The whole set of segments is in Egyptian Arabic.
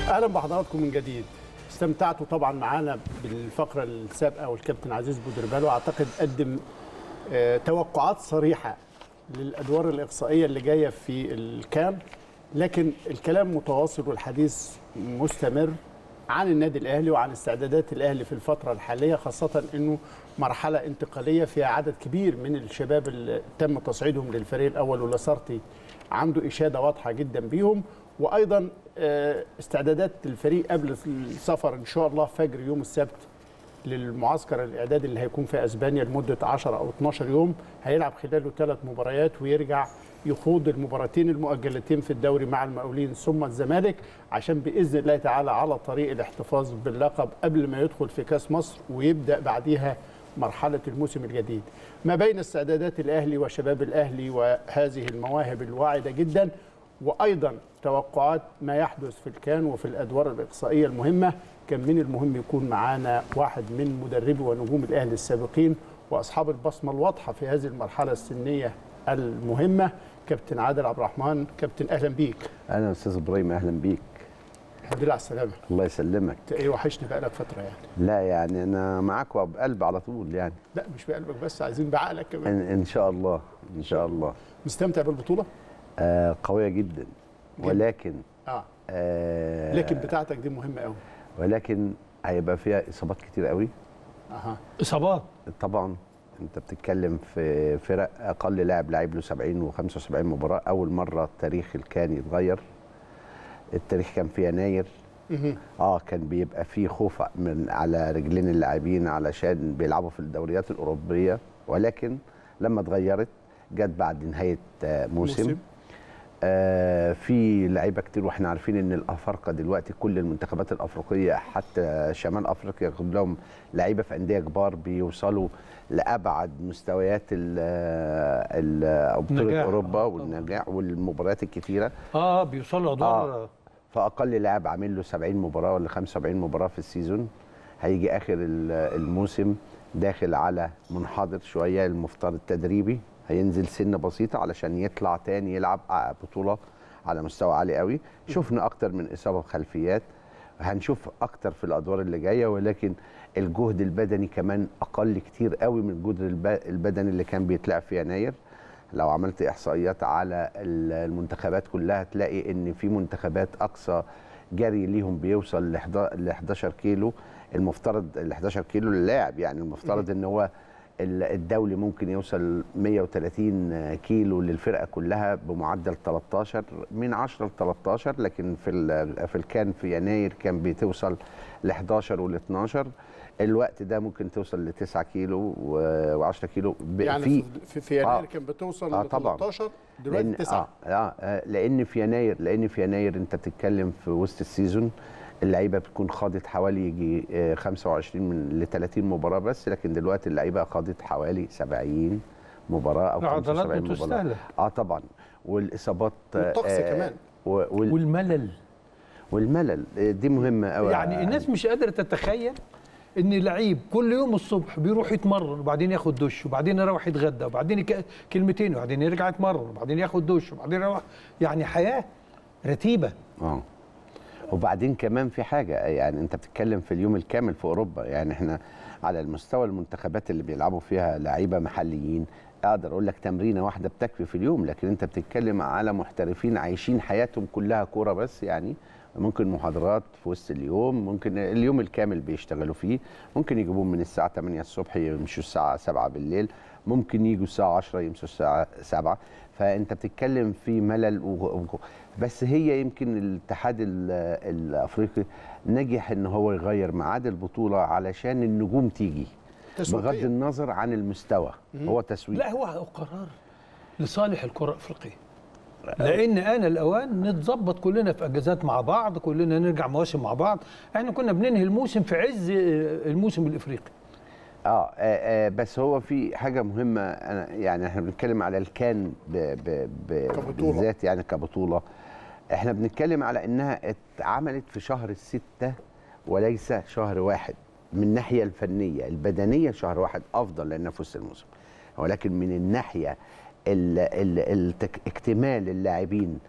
اهلا بحضراتكم من جديد استمتعتوا طبعا معانا بالفقره السابقه والكابتن عزيز بودربال واعتقد قدم آه، توقعات صريحه للادوار الاقصائيه اللي جايه في الكام لكن الكلام متواصل والحديث مستمر عن النادي الاهلي وعن استعدادات الاهلي في الفتره الحاليه خاصه انه مرحله انتقاليه فيها عدد كبير من الشباب اللي تم تصعيدهم للفريق الاول ولاسارتي عنده اشاده واضحه جدا بيهم وايضا آه، استعدادات الفريق قبل السفر ان شاء الله فجر يوم السبت للمعسكر الاعدادي اللي هيكون في اسبانيا لمده 10 او 12 يوم هيلعب خلاله ثلاث مباريات ويرجع يخوض المباراتين المؤجلتين في الدوري مع المقاولين ثم الزمالك عشان باذن الله تعالى على طريق الاحتفاظ باللقب قبل ما يدخل في كاس مصر ويبدا بعديها مرحله الموسم الجديد. ما بين استعدادات الاهلي وشباب الاهلي وهذه المواهب الواعده جدا وايضا توقعات ما يحدث في الكان وفي الادوار الاقصائيه المهمه كان من المهم يكون معانا واحد من مدربي ونجوم الاهلي السابقين واصحاب البصمه الواضحه في هذه المرحله السنيه المهمه كابتن عادل عبد الرحمن كابتن اهلا بيك انا استاذ ابراهيم اهلا بيك الحمد لله على السلامه الله يسلمك انت ايه وحشني بقالك فتره يعني لا يعني انا معاك وبقلب على طول يعني لا مش بقلبك بس عايزين بعقلك كمان ان, إن شاء الله ان شاء الله مستمتع بالبطوله آه قويه جدا ولكن اه آه لكن بتاعتك دي مهمه قوي ولكن هيبقى فيها اصابات كتير قوي اها اصابات طبعا انت بتتكلم في فرق اقل لاعب لعب له 70 و75 مباراه اول مره التاريخ الكان يتغير التاريخ كان في يناير مهم. اه كان بيبقى فيه خوف من على رجلين اللاعبين علشان بيلعبوا في الدوريات الاوروبيه ولكن لما اتغيرت جت بعد نهايه آه، موسم, موسم. آه في لعيبه كتير واحنا عارفين ان الافارقه دلوقتي كل المنتخبات الافريقيه حتى شمال افريقيا كلهم لعيبه في انديه كبار بيوصلوا لابعد مستويات ال ال بطوله نجاح. اوروبا آه، والنجاح والمباريات الكتيره اه بيوصلوا ادوار آه. فاقل لاعب عامل له 70 مباراه ولا 75 مباراه في السيزون هيجي اخر ال- الموسم داخل على منحدر شويه المفترض تدريبي هينزل سنه بسيطه علشان يطلع تاني يلعب ع- بطوله على مستوى عالي قوي شفنا اكتر من اصابه خلفيات هنشوف اكتر في الادوار اللي جايه ولكن الجهد البدني كمان اقل كتير قوي من الجهد الب- البدني اللي كان بيتلعب في يناير لو عملت احصائيات على ال- المنتخبات كلها تلاقي ان في منتخبات اقصى جري ليهم بيوصل ل 11 كيلو المفترض ال 11 كيلو للاعب يعني المفترض ان هو ال- الدولي ممكن يوصل 130 كيلو للفرقه كلها بمعدل 13 من 10 ل 13 لكن في ال- في الكان في يناير كان بتوصل ل 11 وال 12 الوقت ده ممكن توصل ل 9 كيلو و10 كيلو ب- يعني في في في, في يناير آه. كان بتوصل آه ل طبعاً. 13 دلوقتي 9 آه, آه, اه لان في يناير لان في يناير انت بتتكلم في وسط السيزون اللعيبه بتكون خاضت حوالي يجي آه، 25 من ل 30 مباراه بس لكن دلوقتي اللعيبه خاضت حوالي 70 مباراه او العضلات 75 مباراه بتستهلك. اه طبعا والاصابات آه، والطقس آه، كمان. و- وال والملل والملل آه، دي مهمه قوي يعني الناس مش قادره تتخيل ان لعيب كل يوم الصبح بيروح يتمرن وبعدين ياخد دش وبعدين يروح يتغدى وبعدين يك... كلمتين وبعدين يرجع يتمرن وبعدين ياخد دش وبعدين يروح يعني حياه رتيبه اه وبعدين كمان في حاجه يعني انت بتتكلم في اليوم الكامل في اوروبا يعني احنا على المستوى المنتخبات اللي بيلعبوا فيها لعيبه محليين اقدر اقول لك تمرينه واحده بتكفي في اليوم لكن انت بتتكلم على محترفين عايشين حياتهم كلها كوره بس يعني ممكن محاضرات في وسط اليوم ممكن اليوم الكامل بيشتغلوا فيه ممكن يجيبوهم من الساعه 8 الصبح يمشوا الساعه 7 بالليل ممكن يجوا الساعه 10 يمشوا الساعه 7 فانت بتتكلم في ملل و... و... بس هي يمكن الاتحاد ال- الافريقي نجح ان هو يغير ميعاد البطوله علشان النجوم تيجي تسويقياً. بغض النظر عن المستوى هو تسويق لا هو قرار لصالح الكره الافريقيه لان انا الاوان نتظبط كلنا في اجازات مع بعض كلنا نرجع مواسم مع بعض احنا كنا بننهي الموسم في عز الموسم الافريقي آه, آه, اه بس هو في حاجه مهمه أنا يعني احنا بنتكلم على الكان ب ب ب كبطولة. بالذات يعني كبطوله احنا بنتكلم على انها اتعملت في شهر الستة وليس شهر واحد من الناحيه الفنيه البدنيه شهر واحد افضل لانها في وسط الموسم ولكن من الناحيه ال ال التك- اكتمال اللاعبين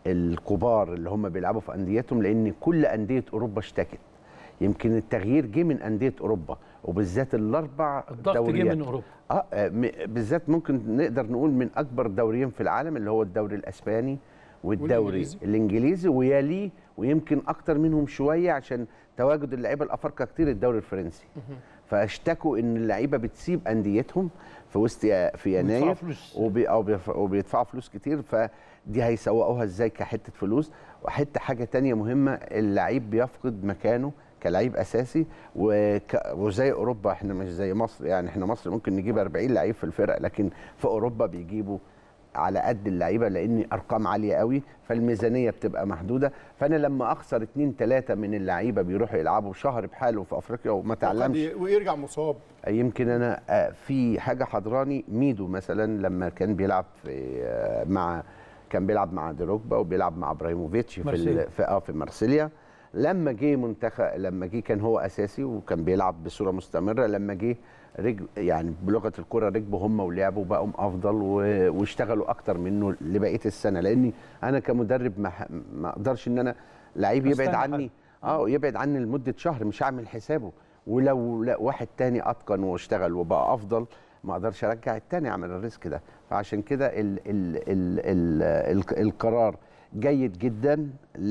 الكبار اللي هم بيلعبوا في انديتهم لان كل انديه اوروبا اشتكت يمكن التغيير جه من انديه اوروبا وبالذات الاربع الضغط جه دوريات من اوروبا اه آه، م- بالذات ممكن نقدر نقول من اكبر دوريين في العالم اللي هو الدوري الاسباني والدوري والإنجليزي. الانجليزي ويليه ويمكن اكتر منهم شويه عشان تواجد اللعيبه الافارقه كتير الدوري الفرنسي فاشتكوا ان اللعيبه بتسيب انديتهم في وسط في ويدفعوا يناير فلوس. وبي أو بيف- وبيدفعوا فلوس كتير فدي هيسوقوها ازاي كحته فلوس وحته حاجه تانية مهمه اللعيب بيفقد مكانه كلعيب اساسي وك... وزي اوروبا احنا مش زي مصر يعني احنا مصر ممكن نجيب 40 لعيب في الفرق لكن في اوروبا بيجيبوا على قد اللعيبه لان ارقام عاليه قوي فالميزانيه بتبقى محدوده فانا لما اخسر اتنين ثلاثه من اللعيبه بيروحوا يلعبوا شهر بحاله في افريقيا وما تعلمش ويرجع مصاب يمكن انا آه، في حاجه حضراني ميدو مثلا لما كان بيلعب في آه، مع كان بيلعب مع دروجبا وبيلعب مع ابراهيموفيتش في مارسيليا. ال- في اه في مارسيليا لما جه منتخب لما جه كان هو اساسي وكان بيلعب بصوره مستمره لما جه رجل يعني بلغه الكره ركبوا هم ولعبوا بقوا افضل و- واشتغلوا اكتر منه لبقيه السنه لاني انا كمدرب ما ح- ما اقدرش ان انا لعيب يبعد أستنى عني اه يبعد عني لمده شهر مش هعمل حسابه ولو لا واحد تاني اتقن واشتغل وبقى افضل ما اقدرش ارجع التاني اعمل الريسك ده فعشان كده ال ال ال ال ال القرار جيد جدا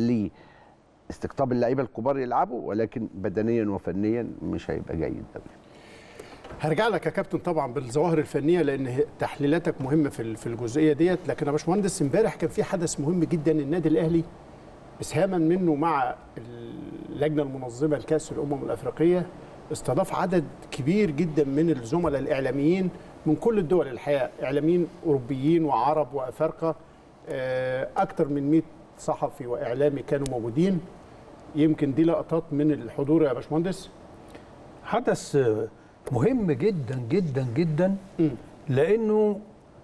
لاستقطاب اللعيبه الكبار يلعبوا ولكن بدنيا وفنيا مش هيبقى جيد قوي هرجع لك يا كابتن طبعا بالظواهر الفنيه لان هي- تحليلاتك مهمه في ال- في الجزئيه ديت لكن يا باشمهندس امبارح كان في حدث مهم جدا النادي الاهلي اسهاما منه مع اللجنه المنظمه لكاس الامم الافريقيه استضاف عدد كبير جدا من الزملاء الاعلاميين من كل الدول الحقيقه اعلاميين اوروبيين وعرب وافارقه آه، اكثر من 100 صحفي واعلامي كانوا موجودين يمكن دي لقطات من الحضور يا باشمهندس حدث مهم جدا جدا جدا مم. لانه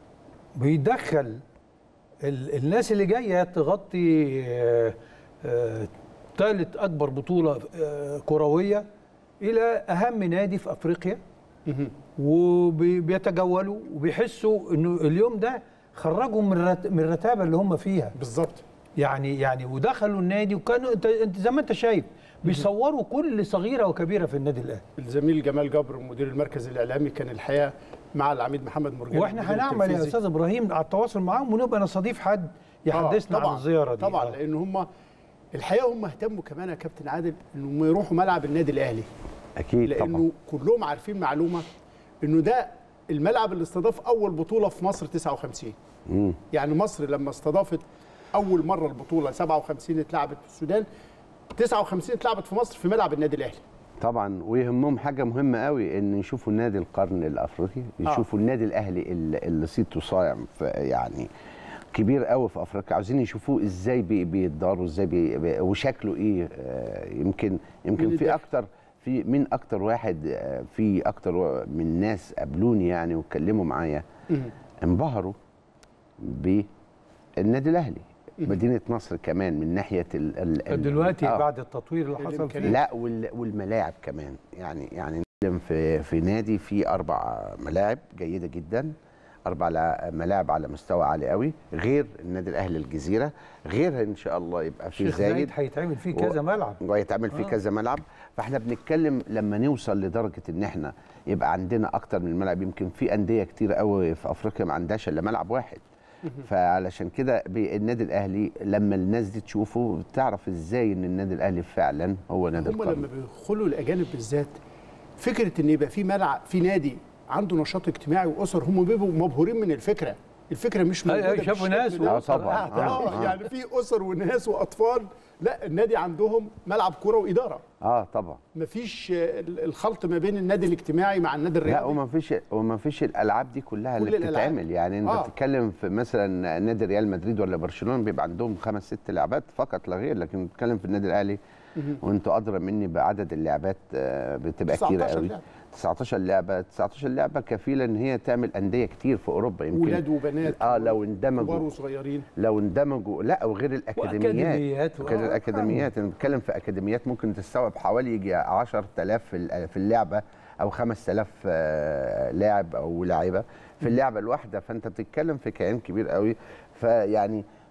بيدخل ال- الناس اللي جايه تغطي ثالث اكبر بطوله آه، كرويه الى اهم نادي في افريقيا وبيتجولوا وبيحسوا انه اليوم ده خرجهم من الرت- من الرتابه اللي هم فيها بالظبط يعني يعني ودخلوا النادي وكانوا انت انت زي ما انت شايف بيصوروا كل صغيره وكبيره في النادي الاهلي الزميل جمال جبر مدير المركز الاعلامي كان الحقيقه مع العميد محمد مرجان واحنا المدير هنعمل يا التنفيذي. استاذ ابراهيم على التواصل معاهم ونبقى نستضيف حد يحدثنا آه، عن الزياره دي طبعا آه. لان هم الحقيقه هم اهتموا كمان يا كابتن عادل انهم يروحوا ملعب النادي الاهلي اكيد لانه كلهم عارفين معلومه انه ده الملعب اللي استضاف اول بطوله في مصر 59 مم. يعني مصر لما استضافت اول مره البطوله 57 اتلعبت في السودان 59 اتلعبت في مصر في ملعب النادي الاهلي طبعا ويهمهم حاجه مهمه قوي ان يشوفوا نادي القرن الافريقي يشوفوا النادي الاهلي اللي, اللي صيته صايع في- يعني كبير قوي في افريقيا عاوزين يشوفوه ازاي بي- بيتداروا ازاي بي بي- وشكله ايه آه، يمكن يمكن من في الداخل. اكتر في من اكتر واحد آه، في اكتر و- من ناس قابلوني يعني واتكلموا معايا انبهروا بالنادي الاهلي مدينه نصر كمان من ناحيه ال ال ال- دلوقتي آه. بعد التطوير اللي حصل الإمكانيات. فيه لا وال- والملاعب كمان يعني يعني نتكلم في في نادي فيه اربع ملاعب جيده جدا اربع لا- ملاعب على مستوى عالي قوي غير النادي الاهلي الجزيره غير ان شاء الله يبقى في الشيخ زايد زايد هيتعمل فيه و- كذا ملعب ويتعمل فيه آه. كذا ملعب فاحنا بنتكلم لما نوصل لدرجه ان احنا يبقى عندنا اكتر من ملعب يمكن في انديه كتير قوي في افريقيا ما عندهاش الا ملعب واحد فعلشان كده بي- النادي الاهلي لما الناس دي تشوفه تعرف ازاي ان النادي الاهلي فعلا هو نادي هم القرن لما بيدخلوا الاجانب بالذات فكره ان يبقى في ملعب في نادي عنده نشاط اجتماعي واسر هم بيبقوا مبهورين من الفكره الفكره مش أي- أي موجوده شافوا بالشكل ناس ده. اه طبعا آه, آه. يعني في اسر وناس واطفال لا النادي عندهم ملعب كوره واداره اه طبعا مفيش آه، الخلط ما بين النادي الاجتماعي مع النادي لا الرياضي وما فيش وما فيش الالعاب دي كلها كل اللي الألعاب. بتتعمل يعني انت آه. بتتكلم في مثلا نادي ريال مدريد ولا برشلونه بيبقى عندهم خمس ست لعبات فقط لا غير لكن بتتكلم في النادي الاهلي وانتوا ادرى مني بعدد اللعبات آه، بتبقى كتير 19 قوي لعبة. 19 لعبه 19 لعبه كفيله ان هي تعمل انديه كتير في اوروبا يمكن ولاد وبنات اه لو كبار اندمجوا وصغيرين لو اندمجوا لا وغير الاكاديميات وأكاديميات و- غير آه، الاكاديميات انا بتكلم في اكاديميات ممكن تستوعب حوالي يجي 10000 في ال- في اللعبه او 5000 آه، لاعب او لاعبه في اللعبه الواحده فانت بتتكلم في كيان كبير قوي فيعني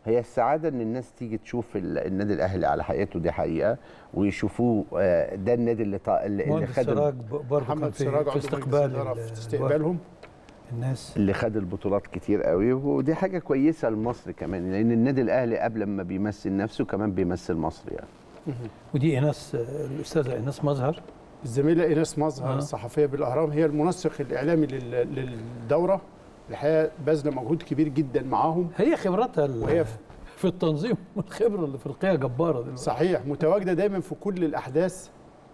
هي السعاده ان الناس تيجي تشوف ال- النادي الاهلي على حقيقته دي حقيقه ويشوفوه آه، ده النادي اللي طا- اللي اللي مهندس خد سراج ب- برضه كان محمد في, سراج في عضو مجلس استقبال الإدارة ال- في استقبالهم الناس اللي خد البطولات كتير قوي ودي حاجه كويسه لمصر كمان لان النادي الاهلي قبل ما بيمثل نفسه كمان بيمثل مصر يعني ودي ايناس آه، الاستاذه ايناس مظهر الزميله ايناس مظهر آه. الصحفيه بالاهرام هي المنسق الاعلامي لل- للدوره الحقيقه باذله مجهود كبير جدا معاهم هي خبرتها ال- وهي في- في التنظيم والخبره الافريقيه جباره دلوقتي صحيح متواجده دايما في كل الاحداث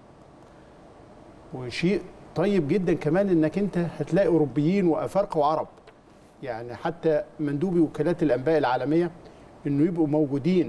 وشيء طيب جدا كمان انك انت هتلاقي اوروبيين وافارقه وعرب يعني حتى مندوبي وكالات الانباء العالميه انه يبقوا موجودين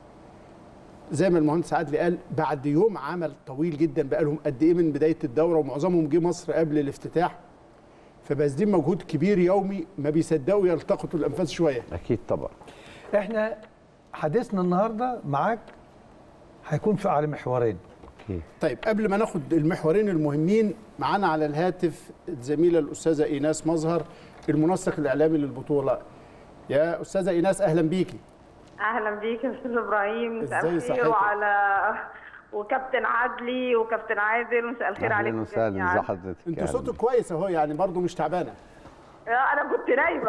زي ما المهندس عادل قال بعد يوم عمل طويل جدا بقالهم قد ايه من بدايه الدوره ومعظمهم جه مصر قبل الافتتاح فباذلين مجهود كبير يومي ما بيصدقوا يلتقطوا الانفاس شويه اكيد طبعا احنا حديثنا النهارده معاك هيكون في على محورين اوكي طيب قبل ما ناخد المحورين المهمين معانا على الهاتف الزميله الاستاذه ايناس مظهر المنسق الاعلامي للبطوله يا استاذه ايناس اهلا بيكي اهلا بيك يا استاذ ابراهيم مساء إزاي الخير صحتك؟ وعلى وكابتن عدلي وكابتن عادل مساء الخير اهلا عليكم وسهلا جميعاً. ازي حضرتك انتوا أهلاً صوتك بيك. كويس اهو يعني برضو مش تعبانه آه، انا كنت نايمه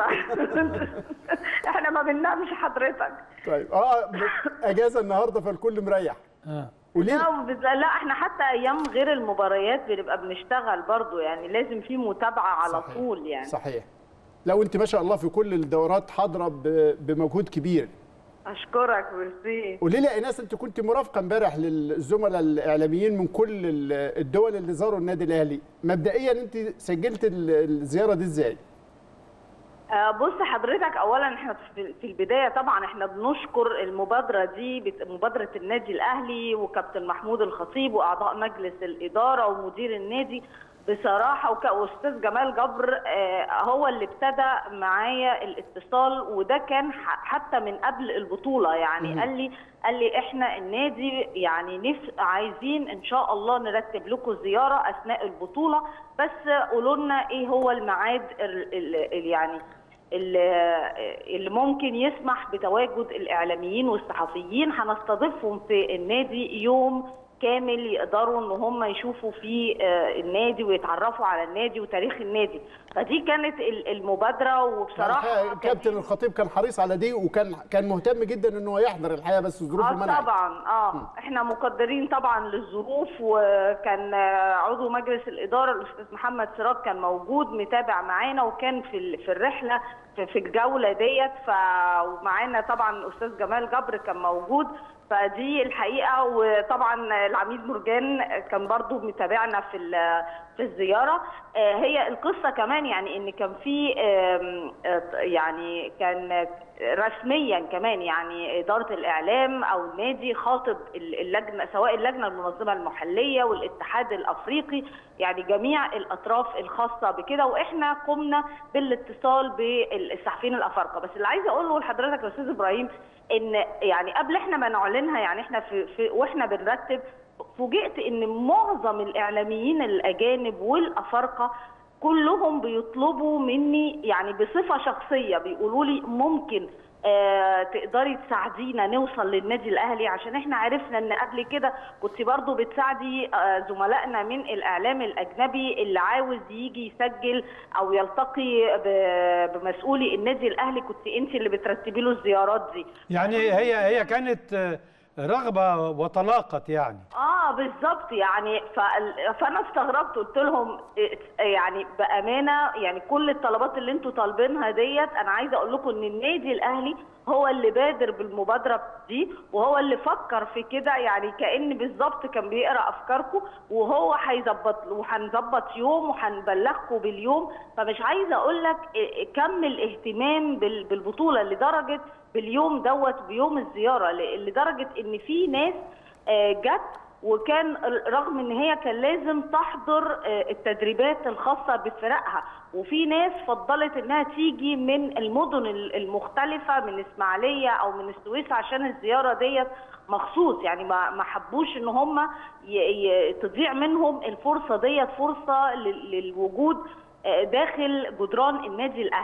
احنا ما بننامش حضرتك طيب اه ب- اجازه النهارده فالكل مريح اه قولي لي لا بز- لا احنا حتى ايام غير المباريات بنبقى بنشتغل برضو يعني لازم في متابعه على صحيح. طول يعني صحيح لو انت ما شاء الله في كل الدورات حاضره ب- بمجهود كبير اشكرك ميرسي قولي لي يا ايناس انت كنت مرافقه امبارح للزملاء الاعلاميين من كل ال- الدول اللي زاروا النادي الاهلي مبدئيا انت سجلت ال- الزياره دي ازاي آه، بص حضرتك اولا احنا في في البدايه طبعا احنا بنشكر المبادره دي بت- مبادره النادي الاهلي وكابتن محمود الخطيب واعضاء مجلس الاداره ومدير النادي بصراحه وك- واستاذ جمال جبر آه، هو اللي ابتدى معايا الاتصال وده كان ح- حتى من قبل البطوله يعني قال لي قال لي احنا النادي يعني نف عايزين ان شاء الله نرتب لكم زياره اثناء البطوله بس قولوا لنا ايه هو الميعاد ال- ال- ال- يعني اللي اللي ممكن يسمح بتواجد الاعلاميين والصحفيين هنستضيفهم في النادي يوم كامل يقدروا ان هم يشوفوا فيه آه، النادي ويتعرفوا على النادي وتاريخ النادي فدي كانت ال- المبادره وبصراحه الحقيقة كابتن الخطيب كان حريص على دي وكان كان مهتم جدا ان هو يحضر الحقيقه بس ظروفه اه منعت طبعا اه احنا مقدرين طبعا للظروف وكان آه، عضو مجلس الاداره الاستاذ محمد سراج كان موجود متابع معانا وكان في ال- في الرحله في في الجوله ديت ف ومعانا طبعا الاستاذ جمال جبر كان موجود فدي الحقيقه وطبعا العميد مرجان كان برضو متابعنا في ال- في الزياره آه، هي القصه كمان يعني ان كان في آم، آه، يعني كان رسميا كمان يعني اداره الاعلام او النادي خاطب اللجنه سواء اللجنه المنظمه المحليه والاتحاد الافريقي يعني جميع الاطراف الخاصه بكده واحنا قمنا بالاتصال بالصحفيين الافارقه بس اللي عايزه اقوله لحضرتك يا استاذ ابراهيم ان يعني قبل احنا ما نعلنها يعني احنا في, في واحنا بنرتب فوجئت ان معظم الاعلاميين الاجانب والافارقه كلهم بيطلبوا مني يعني بصفه شخصيه بيقولوا لي ممكن آه تقدري تساعدينا نوصل للنادي الاهلي عشان احنا عرفنا ان قبل كده كنت برضو بتساعدي آه زملائنا من الاعلام الاجنبي اللي عاوز يجي يسجل او يلتقي ب- بمسؤولي النادي الاهلي كنت انت اللي بترتبي له الزيارات دي يعني هي هي كانت آه، رغبه وطلاقت يعني اه بالظبط يعني فال- فانا استغربت قلت لهم إيه- يعني بامانه يعني كل الطلبات اللي انتوا طالبينها ديت انا عايزه اقول لكم ان النادي الاهلي هو اللي بادر بالمبادره دي وهو اللي فكر في كده يعني كان بالظبط كان بيقرا افكاركم وهو هيظبط وهنظبط يوم وهنبلغكم باليوم فمش عايزه اقول لك إيه- كم الاهتمام بال- بالبطوله لدرجه باليوم دوت بيوم الزياره ل- لدرجه ان في ناس آه، جت وكان رغم ان هي كان لازم تحضر آه، التدريبات الخاصه بفرقها وفي ناس فضلت انها تيجي من المدن ال- المختلفه من اسماعيليه او من السويس عشان الزياره ديت مخصوص يعني ما ما حبوش ان هم ي- ي- تضيع منهم الفرصه ديت فرصه لل- للوجود آه، داخل جدران النادي الاهلي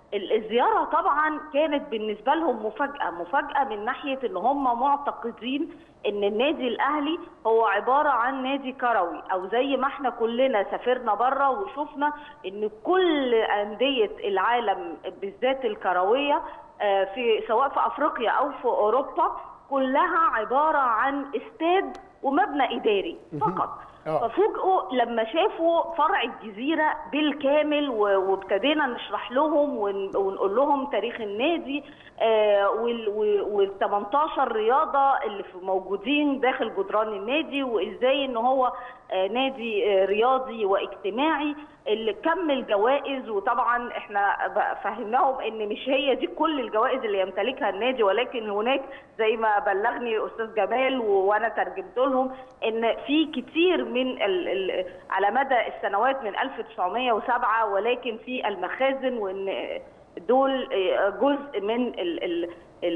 ال- الزياره طبعا كانت بالنسبه لهم مفاجاه مفاجاه من ناحيه ان هم معتقدين ان النادي الاهلي هو عباره عن نادي كروي او زي ما احنا كلنا سافرنا بره وشفنا ان كل انديه العالم بالذات الكرويه آه، في سواء في افريقيا او في اوروبا كلها عباره عن استاد ومبنى اداري فقط آه. ففوجئوا لما شافوا فرع الجزيره بالكامل و- وابتدينا نشرح لهم ون- ونقول لهم تاريخ النادي وال 18 رياضه اللي في- موجودين داخل جدران النادي وازاي ان هو آه، نادي آه، رياضي واجتماعي اللي كم الجوائز وطبعا احنا بقى فهمناهم ان مش هي دي كل الجوائز اللي يمتلكها النادي ولكن هناك زي ما بلغني استاذ جمال و- وانا ترجمت لهم ان في كتير من ال ال على مدى السنوات من 1907 ولكن في المخازن وان دول جزء من ال ال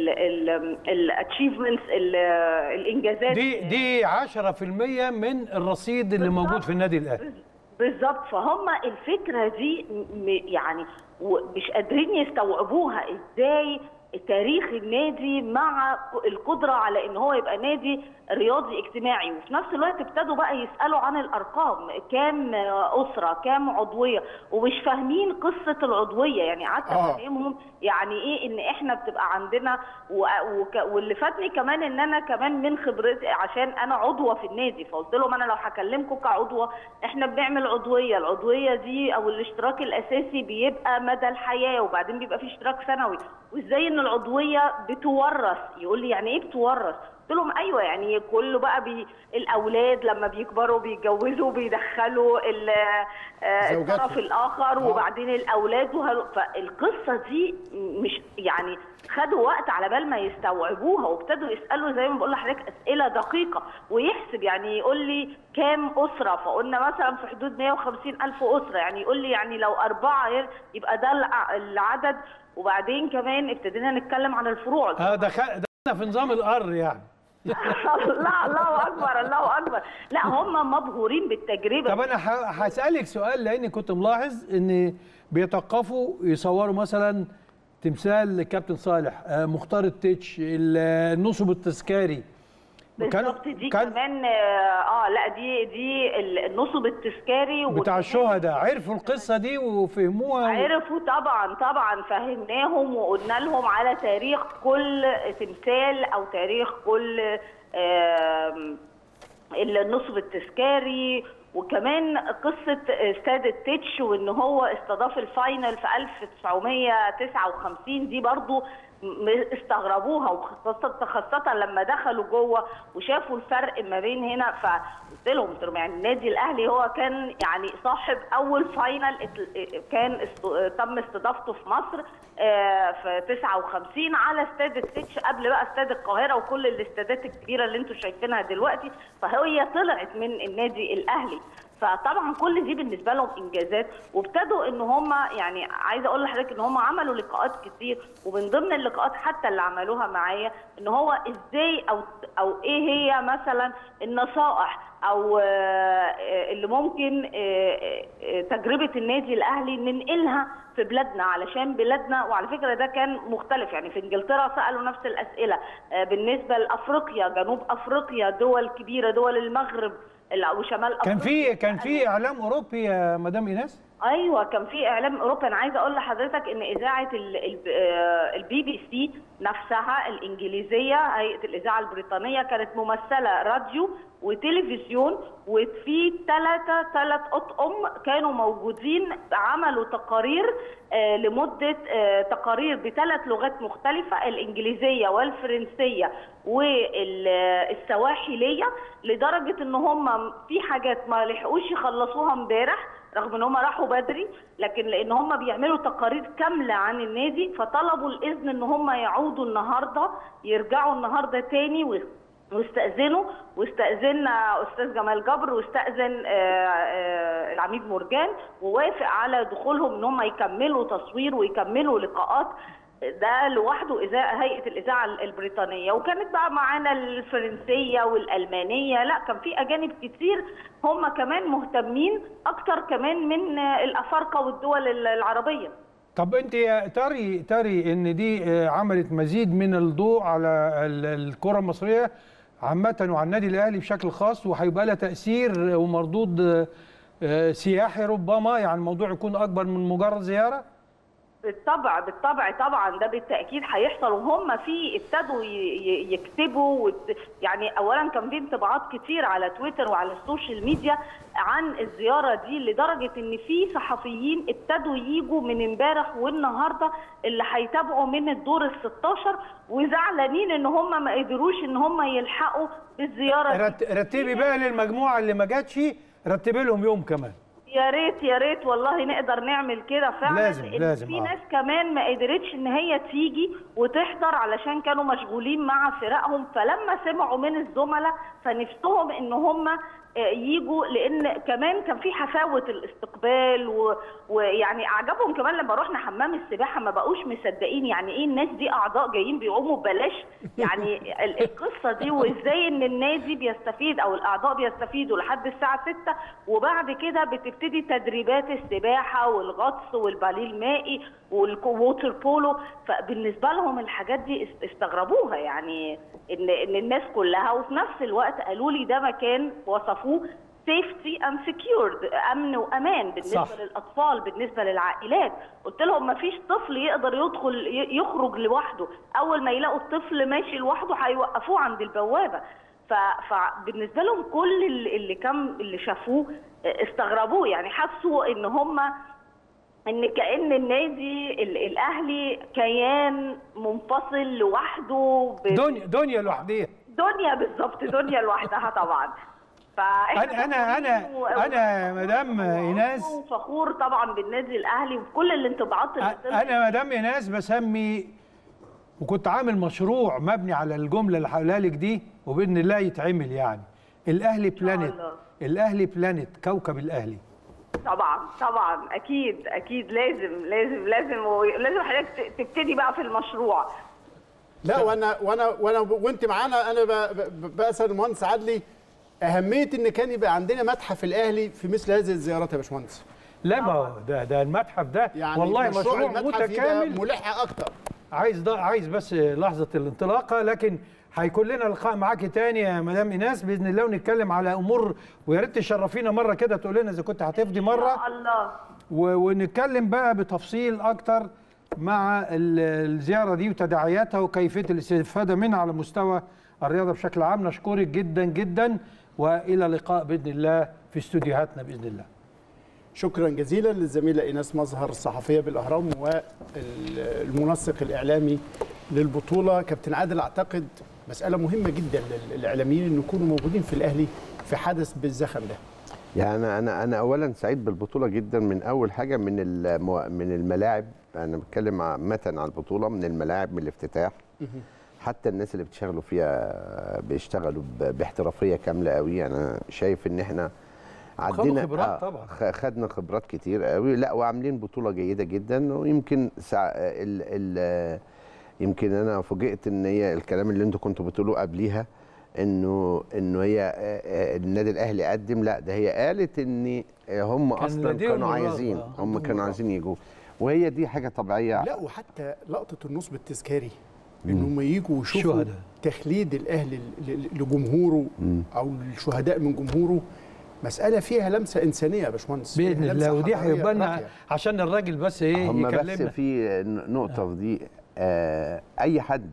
الاتشيفمنتس الانجازات دي دي 10% من الرصيد اللي بالظبط. موجود في النادي الاهلي بالظبط فهم الفكره دي م- يعني و- مش قادرين يستوعبوها ازاي تاريخ النادي مع القدره على ان هو يبقى نادي رياضي اجتماعي وفي نفس الوقت ابتدوا بقى يسالوا عن الارقام كام اسره كام عضويه ومش فاهمين قصه العضويه يعني قعدت آه. افهمهم يعني ايه ان احنا بتبقى عندنا و... وك... واللي فاتني كمان ان انا كمان من خبرتي عشان انا عضوه في النادي فقلت لهم انا لو هكلمكم كعضوه احنا بنعمل عضويه العضويه دي او الاشتراك الاساسي بيبقى مدى الحياه وبعدين بيبقى في اشتراك سنوي وازاي ان العضويه بتورث يقول لي يعني ايه بتورث قلت لهم ايوه يعني كله بقى بي الاولاد لما بيكبروا بيتجوزوا بيدخلوا ال- آه، زوجاتهم. الطرف الاخر آه. وبعدين الاولاد وهل... فالقصه دي مش يعني خدوا وقت على بال ما يستوعبوها وابتدوا يسالوا زي ما بقول لحضرتك اسئله دقيقه ويحسب يعني يقول لي كام اسره فقلنا مثلا في حدود 150 الف اسره يعني يقول لي يعني لو اربعه يبقى ده الع- العدد وبعدين كمان ابتدينا نتكلم عن الفروع اه دخل دخلنا في نظام القر يعني لا الله اكبر الله اكبر لا هم مبهورين بالتجربه طب انا ه- هسالك سؤال لاني كنت ملاحظ ان بيتوقفوا يصوروا مثلا تمثال الكابتن صالح آه، مختار التتش ال- النصب التذكاري بالظبط دي كان كمان اه لا دي دي النصب التذكاري بتاع وكمان الشهداء عرفوا القصه دي وفهموها و... عرفوا طبعا طبعا فهمناهم وقلنا لهم على تاريخ كل تمثال او تاريخ كل آم، النصب التذكاري وكمان قصه استاد التتش وان هو استضاف الفاينل في 1959 دي برضو م- استغربوها وخاصة خاصة لما دخلوا جوه وشافوا الفرق ما بين هنا فقلت لهم قلت لهم يعني النادي الاهلي هو كان يعني صاحب اول فاينل ات- كان است- تم استضافته في مصر آه، في 59 على استاد التتش قبل بقى استاد القاهره وكل الاستادات الكبيره اللي انتم شايفينها دلوقتي فهي طلعت من النادي الاهلي فطبعا كل دي بالنسبه لهم انجازات وابتدوا ان هم يعني عايزه اقول لحضرتك ان هم عملوا لقاءات كتير ومن ضمن اللقاءات حتى اللي عملوها معايا ان هو ازاي او او ايه هي مثلا النصائح او آه، آه، اللي ممكن آه، آه، تجربه النادي الاهلي ننقلها في بلادنا علشان بلادنا وعلى فكره ده كان مختلف يعني في انجلترا سالوا نفس الاسئله آه، بالنسبه لافريقيا جنوب افريقيا دول كبيره دول المغرب ال- وشمال كان افريقيا في كان في اعلام اوروبي يا مدام ايناس ايوه كان في اعلام اوروبي انا عايزه اقول لحضرتك ان اذاعه ال- ال- آه، البي بي سي نفسها الانجليزيه هيئه الاذاعه البريطانيه كانت ممثله راديو وتلفزيون وفي ثلاثه ثلاث اطقم كانوا موجودين عملوا تقارير آه، لمده آه، تقارير بثلاث لغات مختلفه الانجليزيه والفرنسيه والسواحليه لدرجه ان هم في حاجات ما لحقوش يخلصوها امبارح رغم ان هم راحوا بدري لكن لان هم بيعملوا تقارير كامله عن النادي فطلبوا الاذن ان هم يعودوا النهارده يرجعوا النهارده تاني و- واستأذنوا واستأذنا أستاذ جمال جبر واستأذن آه، آه، العميد مرجان ووافق على دخولهم إن هم يكملوا تصوير ويكملوا لقاءات ده لوحده إذاعة هيئة الإذاعة البريطانية وكانت بقى معانا الفرنسية والألمانية لا كان في أجانب كتير هم كمان مهتمين أكتر كمان من آه، الأفارقة والدول العربية طب انت يا تري تري ان دي آه، عملت مزيد من الضوء على ال- الكره المصريه عامه وعلى النادي الاهلي بشكل خاص وهيبقى لها تاثير ومردود آه، آه، سياحي ربما يعني الموضوع يكون اكبر من مجرد زياره بالطبع بالطبع طبعا ده بالتاكيد هيحصل وهم في ابتدوا ي- ي- يكتبوا وت- يعني اولا كان في انطباعات كتير على تويتر وعلى السوشيال ميديا عن الزياره دي لدرجه ان في صحفيين ابتدوا يجوا من امبارح والنهارده اللي هيتابعوا من الدور ال 16 وزعلانين ان هم ما قدروش ان هم يلحقوا بالزياره دي. رت- رتبي بقى للمجموعه اللي ما جاتش رتبي لهم يوم كمان يا ريت يا ريت والله نقدر نعمل كده فعلا لازم- لأن لازم، في آه. ناس كمان ما قدرتش ان هي تيجي وتحضر علشان كانوا مشغولين مع فرقهم فلما سمعوا من الزملاء فنفسهم ان هم آه، يجوا لان كمان كان في حفاوه الاستقبال و- ويعني اعجبهم كمان لما رحنا حمام السباحه ما بقوش مصدقين يعني ايه الناس دي اعضاء جايين بيعوموا ببلاش يعني ال- القصه دي وازاي ان النادي بيستفيد او الاعضاء بيستفيدوا لحد الساعه 6 وبعد كده بتبتدي تدريبات السباحه والغطس والباليه المائي والووتر بولو فبالنسبه لهم الحاجات دي است- استغربوها يعني ان ان الناس كلها وفي نفس الوقت قالوا لي ده مكان وصفوه سيفتي اند سكيورد امن وامان بالنسبه صح. للاطفال بالنسبه للعائلات قلت لهم ما فيش طفل يقدر يدخل ي- يخرج لوحده اول ما يلاقوا الطفل ماشي لوحده هيوقفوه عند البوابه ف- فبالنسبه لهم كل اللي اللي كان اللي شافوه استغربوه يعني حسوا ان هم ان كان النادي ال- الاهلي كيان منفصل لوحده ب- دنيا دنيا لوحديها دنيا بالظبط دنيا لوحدها طبعا فاحنا أنا- أنا- أنا- فخورين و- أنا يا مدام إيناس- فخور طبعا بالنادي الاهلي وكل الانطباعات اللي أ- انا مدام ايناس بسمي وكنت عامل مشروع مبني على الجمله اللي هقولها لك دي وباذن الله يتعمل يعني الاهلي بلانت الله. الاهلي بلانت كوكب الاهلي طبعا طبعا اكيد اكيد لازم لازم لازم و- لازم حضرتك ت- تبتدي بقى في المشروع لا وانا وانا وانا وانت معانا انا ب- ب- بسال المهندس عدلي اهميه ان كان يبقى عندنا متحف الاهلي في مثل هذه الزيارات يا باشمهندس لا ما هو ده ده المتحف ده يعني والله مشروع المتحف يبقى متكامل ملح اكتر عايز ده عايز بس لحظه الانطلاقه لكن هيكون لنا لقاء معاكي تاني يا مدام ايناس باذن الله ونتكلم على امور ويا ريت تشرفينا مره كده تقول لنا اذا كنت هتفضي مره يا الله و- ونتكلم بقى بتفصيل اكتر مع ال- الزياره دي وتداعياتها وكيفيه الاستفاده منها على مستوى الرياضه بشكل عام نشكرك جدا جدا والى لقاء باذن الله في استوديوهاتنا باذن الله شكرا جزيلا للزميله ايناس مظهر الصحفيه بالاهرام والمنسق الاعلامي للبطوله كابتن عادل اعتقد مساله مهمه جدا للاعلاميين ان يكونوا موجودين في الاهلي في حدث بالزخم ده يعني انا انا انا اولا سعيد بالبطوله جدا من اول حاجه من المو... من الملاعب انا بتكلم عامه على البطوله من الملاعب من الافتتاح حتى الناس اللي بتشتغلوا فيها بيشتغلوا ب... باحترافيه كامله قوي انا شايف ان احنا عدينا خبرات طبعا. خ- خدنا خبرات كتير قوي لا وعاملين بطوله جيده جدا ويمكن سع... ال... ال... يمكن انا فوجئت ان هي الكلام اللي انتوا كنتوا بتقولوه قبليها انه انه هي آه، آه، النادي الاهلي قدم لا ده هي قالت ان هم كان اصلا لديهم كانوا الرغبة، عايزين آه، هم عندهم كانوا عايزين يجوا وهي دي حاجه طبيعيه لا وحتى لقطه النصب التذكاري ان هم يجوا ويشوفوا شهداء. تخليد الاهلي ل- ل- لجمهوره او الشهداء من جمهوره مساله فيها لمسه انسانيه يا باشمهندس باذن فيها الله لمسة ودي حضارية هيبقى لنا راقية. عشان الراجل بس ايه هم بس يكلمنا في نقطه في دي آه اي حد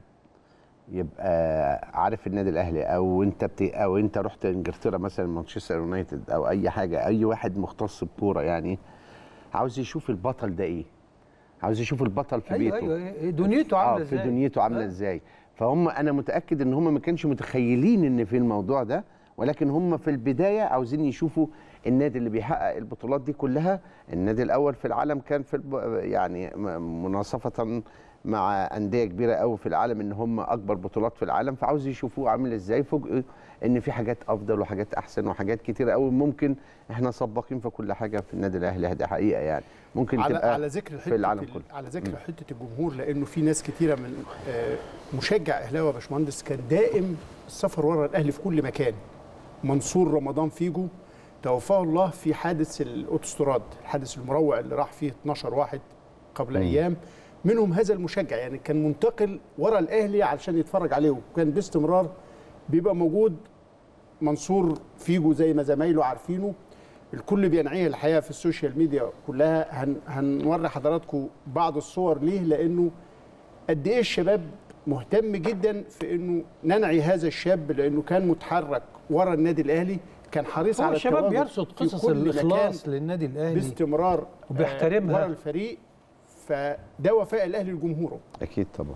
يبقى عارف النادي الاهلي او انت بت... او انت رحت انجلترا مثلا مانشستر يونايتد او اي حاجه اي واحد مختص بكوره يعني عاوز يشوف البطل ده ايه عاوز يشوف البطل في ايوه بيته ايوه إيه دنيته عامله اه ازاي في دنيته عامله آه. ازاي فهم انا متاكد ان هم ما كانش متخيلين ان في الموضوع ده ولكن هم في البدايه عاوزين يشوفوا النادي اللي بيحقق البطولات دي كلها النادي الاول في العالم كان في الب... يعني م- مناصفه مع انديه كبيره قوي في العالم ان هم اكبر بطولات في العالم فعاوز يشوفوه عامل ازاي فوجئوا ان في حاجات افضل وحاجات احسن وحاجات كتيره قوي ممكن احنا سباقين في كل حاجه في النادي الاهلي دي حقيقه يعني ممكن على تبقى على ذكر في العالم حته كله ال- على ذكر حته الجمهور لانه في ناس كتيره من آه، مشجع اهلاوي يا باشمهندس كان دائم السفر ورا الاهلي في كل مكان منصور رمضان فيجو توفاه الله في حادث الاوتوستراد الحادث المروع اللي راح فيه 12 واحد قبل ايام منهم هذا المشجع يعني كان منتقل ورا الاهلي علشان يتفرج عليه وكان باستمرار بيبقى موجود منصور فيجو زي ما زمايله عارفينه الكل بينعيه الحقيقه في السوشيال ميديا كلها هن هنوري حضراتكم بعض الصور ليه لانه قد ايه الشباب مهتم جدا في انه ننعي هذا الشاب لانه كان متحرك ورا النادي الاهلي كان حريص هو على الشباب التواجد بيرصد في قصص كل مكان الاخلاص للنادي الاهلي باستمرار وبيحترمها. آه، ورا الفريق فده وفاء الاهلي لجمهوره اكيد طبعا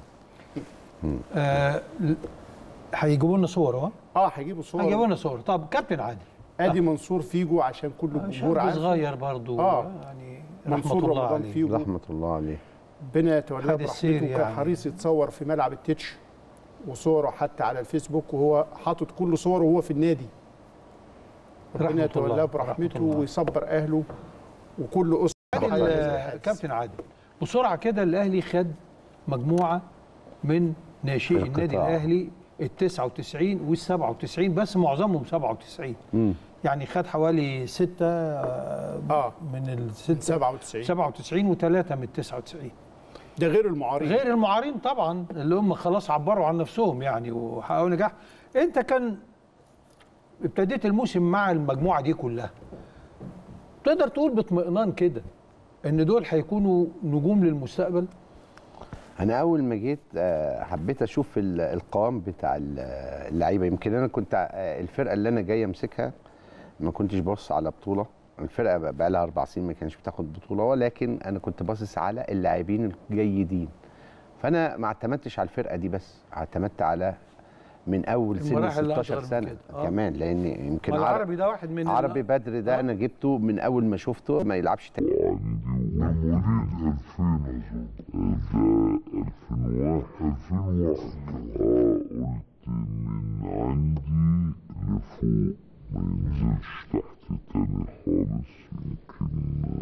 آه ل- هيجيبوا لنا صور اهو اه هيجيبوا هيجيبوا صور لنا صور طب كابتن عادل ادي منصور فيجو عشان كل آه، الجمهور شاب عارف صغير برضو آه. يعني رحمه منصور الله رمضان عليه فيجو رحمه الله عليه ربنا يتولاه حد السير برحمته كان يعني. حريص يتصور في ملعب التتش وصوره حتى على الفيسبوك وهو حاطط كل صوره وهو في النادي رحمة ربنا يتولاه الله، برحمته رحمة الله. ويصبر اهله وكل اسره عادل حاجة زي آه، حادث. كابتن عادل بسرعه كده الاهلي خد مجموعه من ناشئي القطاع. النادي الاهلي ال 99 وال 97 بس معظمهم 97 مم. يعني خد حوالي ستة آه، آه. من الست 97 97 وثلاثة من 99 ده غير المعارض غير المعارين طبعا اللي هم خلاص عبروا عن نفسهم يعني وحققوا نجاح انت كان ابتديت الموسم مع المجموعه دي كلها تقدر تقول باطمئنان كده ان دول هيكونوا نجوم للمستقبل انا اول ما جيت آه، حبيت اشوف ال- القوام بتاع ال- اللعيبه يمكن انا كنت آه، الفرقه اللي انا جاي امسكها ما كنتش ببص على بطوله الفرقه بقى بقى لها اربع سنين ما كانش بتاخد بطوله ولكن انا كنت باصص على اللاعبين الجيدين فانا ما اعتمدتش على الفرقه دي بس اعتمدت على من اول سن المراحل الأصغر 16 من سنه كده. آه. كمان لان يمكن ما عرب العربي ده واحد من عربي بدر ده آه. انا جبته من اول ما شفته ما يلعبش تاني مواليد 2000 أظن ده 2001 2001 اه قلت من عندي لفوق ما ينزلش تحت تاني خالص يمكن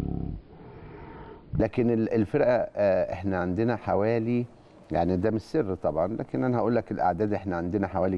لكن ال- الفرقه آه، احنا عندنا حوالي يعني ده مش سر طبعا لكن انا هقول لك الاعداد احنا عندنا حوالي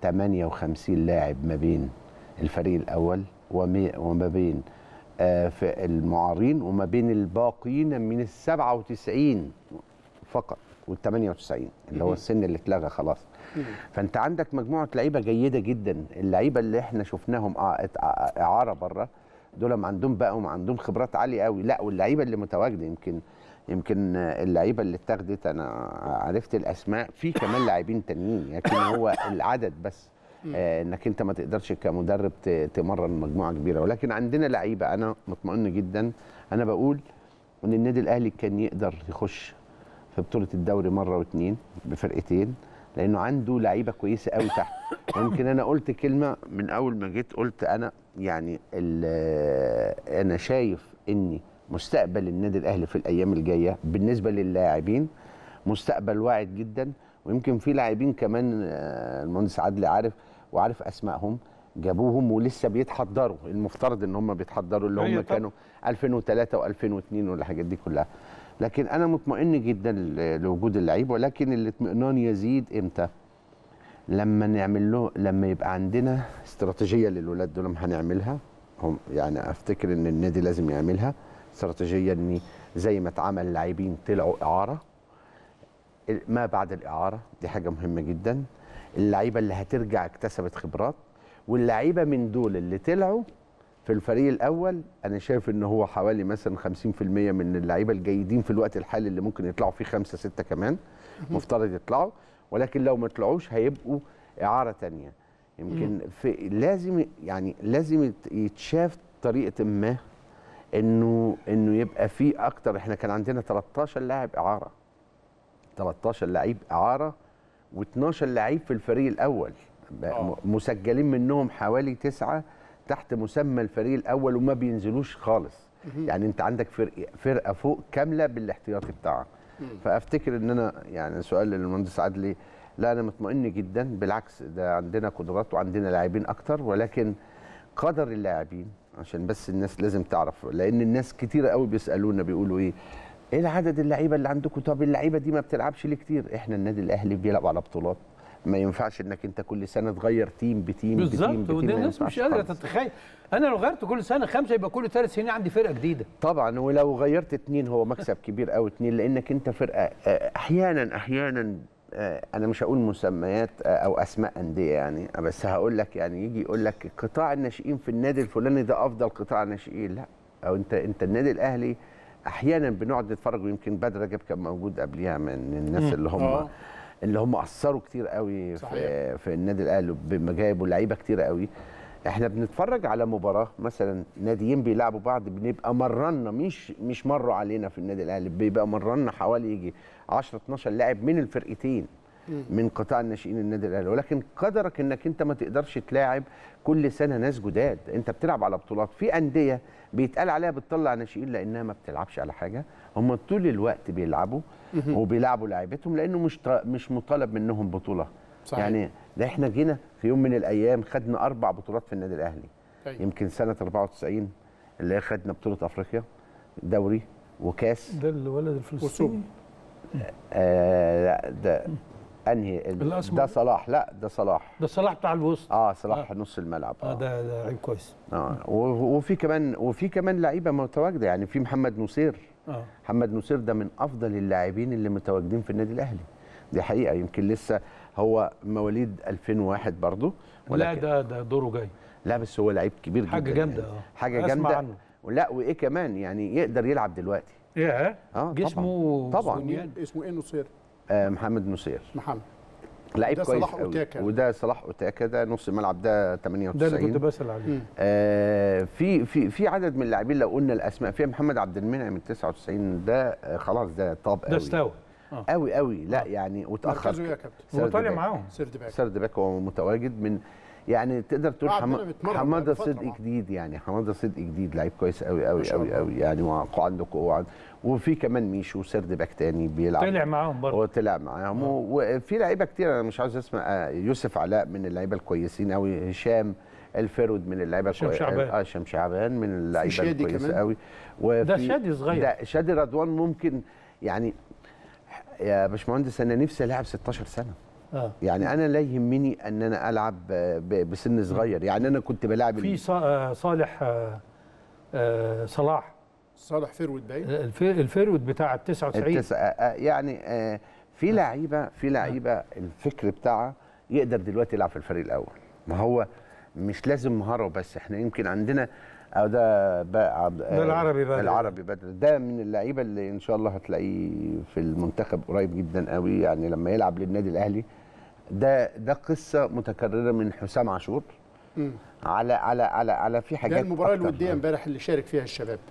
58 لاعب ما بين الفريق الاول ومي- وما بين آه، في المعارين وما بين الباقيين من ال 97 فقط وال 98 اللي هو السن اللي اتلغى خلاص فانت عندك مجموعه لعيبه جيده جدا اللعيبه اللي احنا شفناهم آه، ات- آه، اعاره بره دول ما عندهم بقى وما عندهم خبرات عاليه قوي لا واللعيبه اللي متواجده يمكن يمكن آه، اللعيبه اللي اتاخدت انا عرفت الاسماء في كمان لاعبين تانيين لكن هو العدد بس آه انك انت ما تقدرش كمدرب ت- تمرن مجموعه كبيره ولكن عندنا لعيبه انا مطمئن جدا انا بقول ان النادي الاهلي كان يقدر يخش في بطوله الدوري مره واثنين بفرقتين لانه عنده لعيبه كويسه قوي تحت يمكن انا قلت كلمه من اول ما جيت قلت انا يعني ال- انا شايف اني مستقبل النادي الاهلي في الايام الجايه بالنسبه للاعبين مستقبل واعد جدا ويمكن في لاعبين كمان آه، المهندس عادل عارف وعارف اسمائهم جابوهم ولسه بيتحضروا المفترض ان هم بيتحضروا اللي أيوة هم طبعا. كانوا 2003 و2002 والحاجات دي كلها لكن انا مطمئن جدا ل- لوجود اللعيب ولكن الاطمئنان يزيد امتى لما نعمل له لما يبقى عندنا استراتيجيه للولاد دول هنعملها هم يعني افتكر ان النادي لازم يعملها استراتيجيه ان زي ما اتعمل لاعبين طلعوا اعاره ما بعد الاعاره دي حاجه مهمه جدا اللعيبه اللي هترجع اكتسبت خبرات واللعيبه من دول اللي طلعوا في الفريق الاول انا شايف ان هو حوالي مثلا 50% من اللعيبه الجيدين في الوقت الحالي اللي ممكن يطلعوا فيه خمسه سته كمان مفترض يطلعوا ولكن لو ما طلعوش هيبقوا اعاره تانية يمكن في لازم يعني لازم يت- يتشاف طريقه ما انه انه يبقى في اكتر احنا كان عندنا 13 لاعب اعاره 13 لعيب اعاره و12 لعيب في الفريق الاول بقى م- مسجلين منهم حوالي تسعه تحت مسمى الفريق الاول وما بينزلوش خالص يعني انت عندك فرق فرقه فوق كامله بالاحتياطي بتاعها فافتكر ان انا يعني سؤال للمهندس عدلي لا انا مطمئن جدا بالعكس ده عندنا قدرات وعندنا لاعبين اكتر ولكن قدر اللاعبين عشان بس الناس لازم تعرف لان الناس كتير قوي بيسالونا بيقولوا ايه ايه العدد اللعيبه اللي عندكم طب اللعيبه دي ما بتلعبش ليه كتير احنا النادي الاهلي بيلعب على بطولات ما ينفعش انك انت كل سنه تغير تيم بتيم بتيم بالظبط بتيم وده ما الناس ينفعش مش قادره خالص. تتخيل انا لو غيرت كل سنه خمسه يبقى كل ثلاث سنين عندي فرقه جديده طبعا ولو غيرت اتنين هو مكسب كبير قوي اتنين لانك انت فرقه آه، احيانا احيانا آه، انا مش هقول مسميات آه، او اسماء انديه يعني بس هقول لك يعني يجي يقول لك قطاع الناشئين في النادي الفلاني ده افضل قطاع ناشئين لا او انت انت النادي الاهلي احيانا بنقعد نتفرج ويمكن بدر رجب كان موجود قبليها من الناس اللي هم آه. اللي هم اثروا كتير قوي في, صحيح. في النادي الاهلي بمجايب ولاعيبه كتير قوي احنا بنتفرج على مباراه مثلا ناديين بيلعبوا بعض بنبقى مرنا مش مش مروا علينا في النادي الاهلي بيبقى مرنا حوالي يجي 10 12 لاعب من الفرقتين من قطاع الناشئين النادي الاهلي ولكن قدرك انك انت ما تقدرش تلاعب كل سنه ناس جداد انت بتلعب على بطولات في انديه بيتقال عليها بتطلع ناشئين لانها ما بتلعبش على حاجه هم طول الوقت بيلعبوا وبيلعبوا لاعيبتهم لانه مش ط- مش مطالب منهم بطوله صحيح. يعني ده احنا جينا في يوم من الايام خدنا اربع بطولات في النادي الاهلي أيوة. يمكن سنه 94 اللي هي خدنا بطوله افريقيا دوري وكاس ده الولد الفلسطيني وسوق. آه لا ده انهي ال- الأسمر. ده صلاح لا ده صلاح ده صلاح بتاع الوسط اه صلاح نص الملعب اه اه, ده ده لعيب كويس آه. و- وفي كمان وفي كمان لعيبه متواجده يعني في محمد نصير اه محمد نصير ده من افضل اللاعبين اللي متواجدين في النادي الاهلي دي حقيقه يمكن لسه هو مواليد 2001 2001 لا ده ده دوره جاي لا بس هو لعيب كبير جدا حاجة جامدة، يعني. آه. حاجه أسمع جامده عنه. ولا وايه كمان يعني يقدر يلعب دلوقتي ايه اه جسمه طبعا بنيان. اسمه ايه نصير آه محمد نصير محمد لعيب ده كويس صلاح قوي. أوتاكا. وده صلاح اوتاكا ده نص الملعب ده ده اللي كنت 98 بسال عليه آه في في في عدد من اللاعبين لو قلنا الاسماء في محمد عبد المنعم من 99 ده آه خلاص ده طاب قوي ده استوى اه قوي قوي لا يعني وتاخر مركزه ايه يا كابتن؟ هو سرد طالع باك. معاهم سيرد باك سرد باك هو متواجد من يعني تقدر تقول قعد حما- هنا بيتمرن حماده بقاله فترة صدقي معاه. جديد يعني حماده صدقي جديد لعيب كويس قوي قوي ما شاء قوي الله. قوي يعني وعنده قوه وفي كمان ميشو سرد باك تاني بيلعب طلع معاهم برضه هو طلع معاهم و- وفي لعيبه كتير انا مش عاوز اسمع آه، يوسف علاء من اللعيبه الكويسين قوي هشام الفرود من اللعيبه هشام الكوي- شعبان. اه هشام شعبان من اللعيبه شادي الكويسه كمان. قوي وفي ده شادي صغير. ده شادي رضوان ممكن يعني يا باشمهندس انا نفسي العب 16 سنه اه يعني انا لا يهمني ان انا العب ب- بسن صغير يعني انا كنت بلاعب في صا- آه، صالح آه، آه، صلاح صالح فيرود باين الف- الفيرود بتاع ال 99 التسعة آه، يعني آه، في لعيبه في لعيبه الفكر بتاعها يقدر دلوقتي يلعب في الفريق الاول ما هو مش لازم مهاره بس احنا يمكن عندنا او ده بقى عبد- ده العربي بدر. العربي بدر ده من اللعيبه اللي ان شاء الله هتلاقيه في المنتخب قريب جدا قوي يعني لما يلعب للنادي الاهلي ده ده قصه متكرره من حسام عاشور مم. على على على على في ده حاجات المباراه أكتر. الوديه امبارح اللي شارك فيها الشباب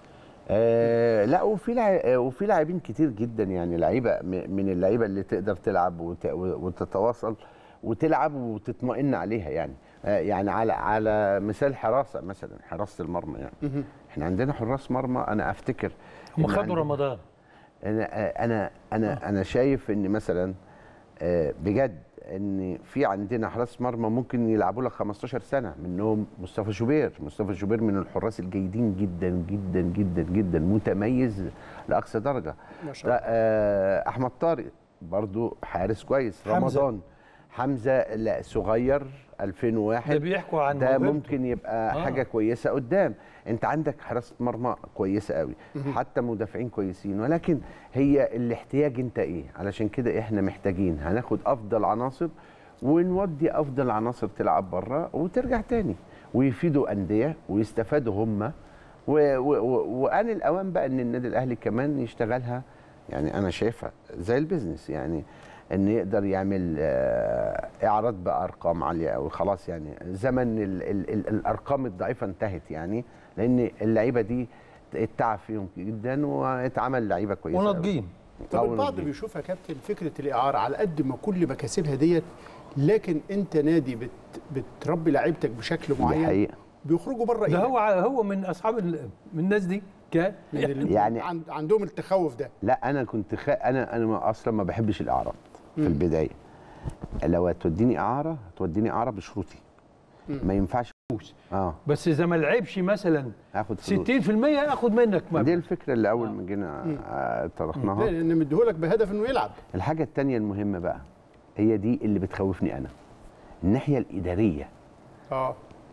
آه لا وفي لع... آه، وفي لاعبين كتير جدا يعني لعيبه م- من اللعيبه اللي تقدر تلعب وت... وتتواصل وتلعب وتطمئن عليها يعني آه يعني على على مثال حراسه مثلا حراسه المرمى يعني احنا عندنا حراس مرمى انا افتكر هم إن خدوا عندنا- رمضان انا آه، انا انا انا شايف ان مثلا آه، بجد ان في عندنا حراس مرمى ممكن يلعبوا لك 15 سنه منهم مصطفى شوبير مصطفى شوبير من الحراس الجيدين جدا جدا جدا جدا متميز لاقصى درجه ما شاء الله آه، احمد طارق برضو حارس كويس حمزة. رمضان حمزه لا صغير 2001 ده بيحكوا عن ده موهبته. ممكن يبقى آه. آه. حاجه كويسه قدام انت عندك حراسه مرمى كويسه قوي حتى مدافعين كويسين ولكن هي الاحتياج انت ايه علشان كده احنا محتاجين هناخد افضل عناصر ونودي افضل عناصر تلعب بره وترجع تاني ويفيدوا انديه ويستفادوا هم و- و- و- وان الاوان بقى ان النادي الاهلي كمان يشتغلها يعني انا شايفها زي البيزنس يعني ان يقدر يعمل آه، اعراض بارقام عاليه قوي خلاص يعني زمن ال ال ال الارقام الضعيفه انتهت يعني لان اللعيبه دي اتعب فيهم جدا واتعمل لعيبه كويسه قوي. وناضجين طب أو البعض نضيف. بيشوفها كابتن فكره الاعاره على قد ما كل مكاسبها ديت لكن انت نادي بت بتربي لعيبتك بشكل دي معين حقيقه بيخرجوا بره ده إيه؟ هو هو من اصحاب ال- من الناس دي كان من ال- يعني- عند عندهم التخوف ده لا انا كنت خ... انا انا ما- اصلا ما بحبش الاعراض في البدايه لو هتوديني اعاره هتوديني اعاره بشروطي ما ينفعش فلوس اه بس اذا ما لعبش مثلا هاخد فلوس 60% اخد منك دي مبلغ الفكره اللي اول ما جينا آه، طرحناها لان مديهولك بهدف انه يلعب الحاجه الثانيه المهمه بقى هي دي اللي بتخوفني انا الناحيه الاداريه اه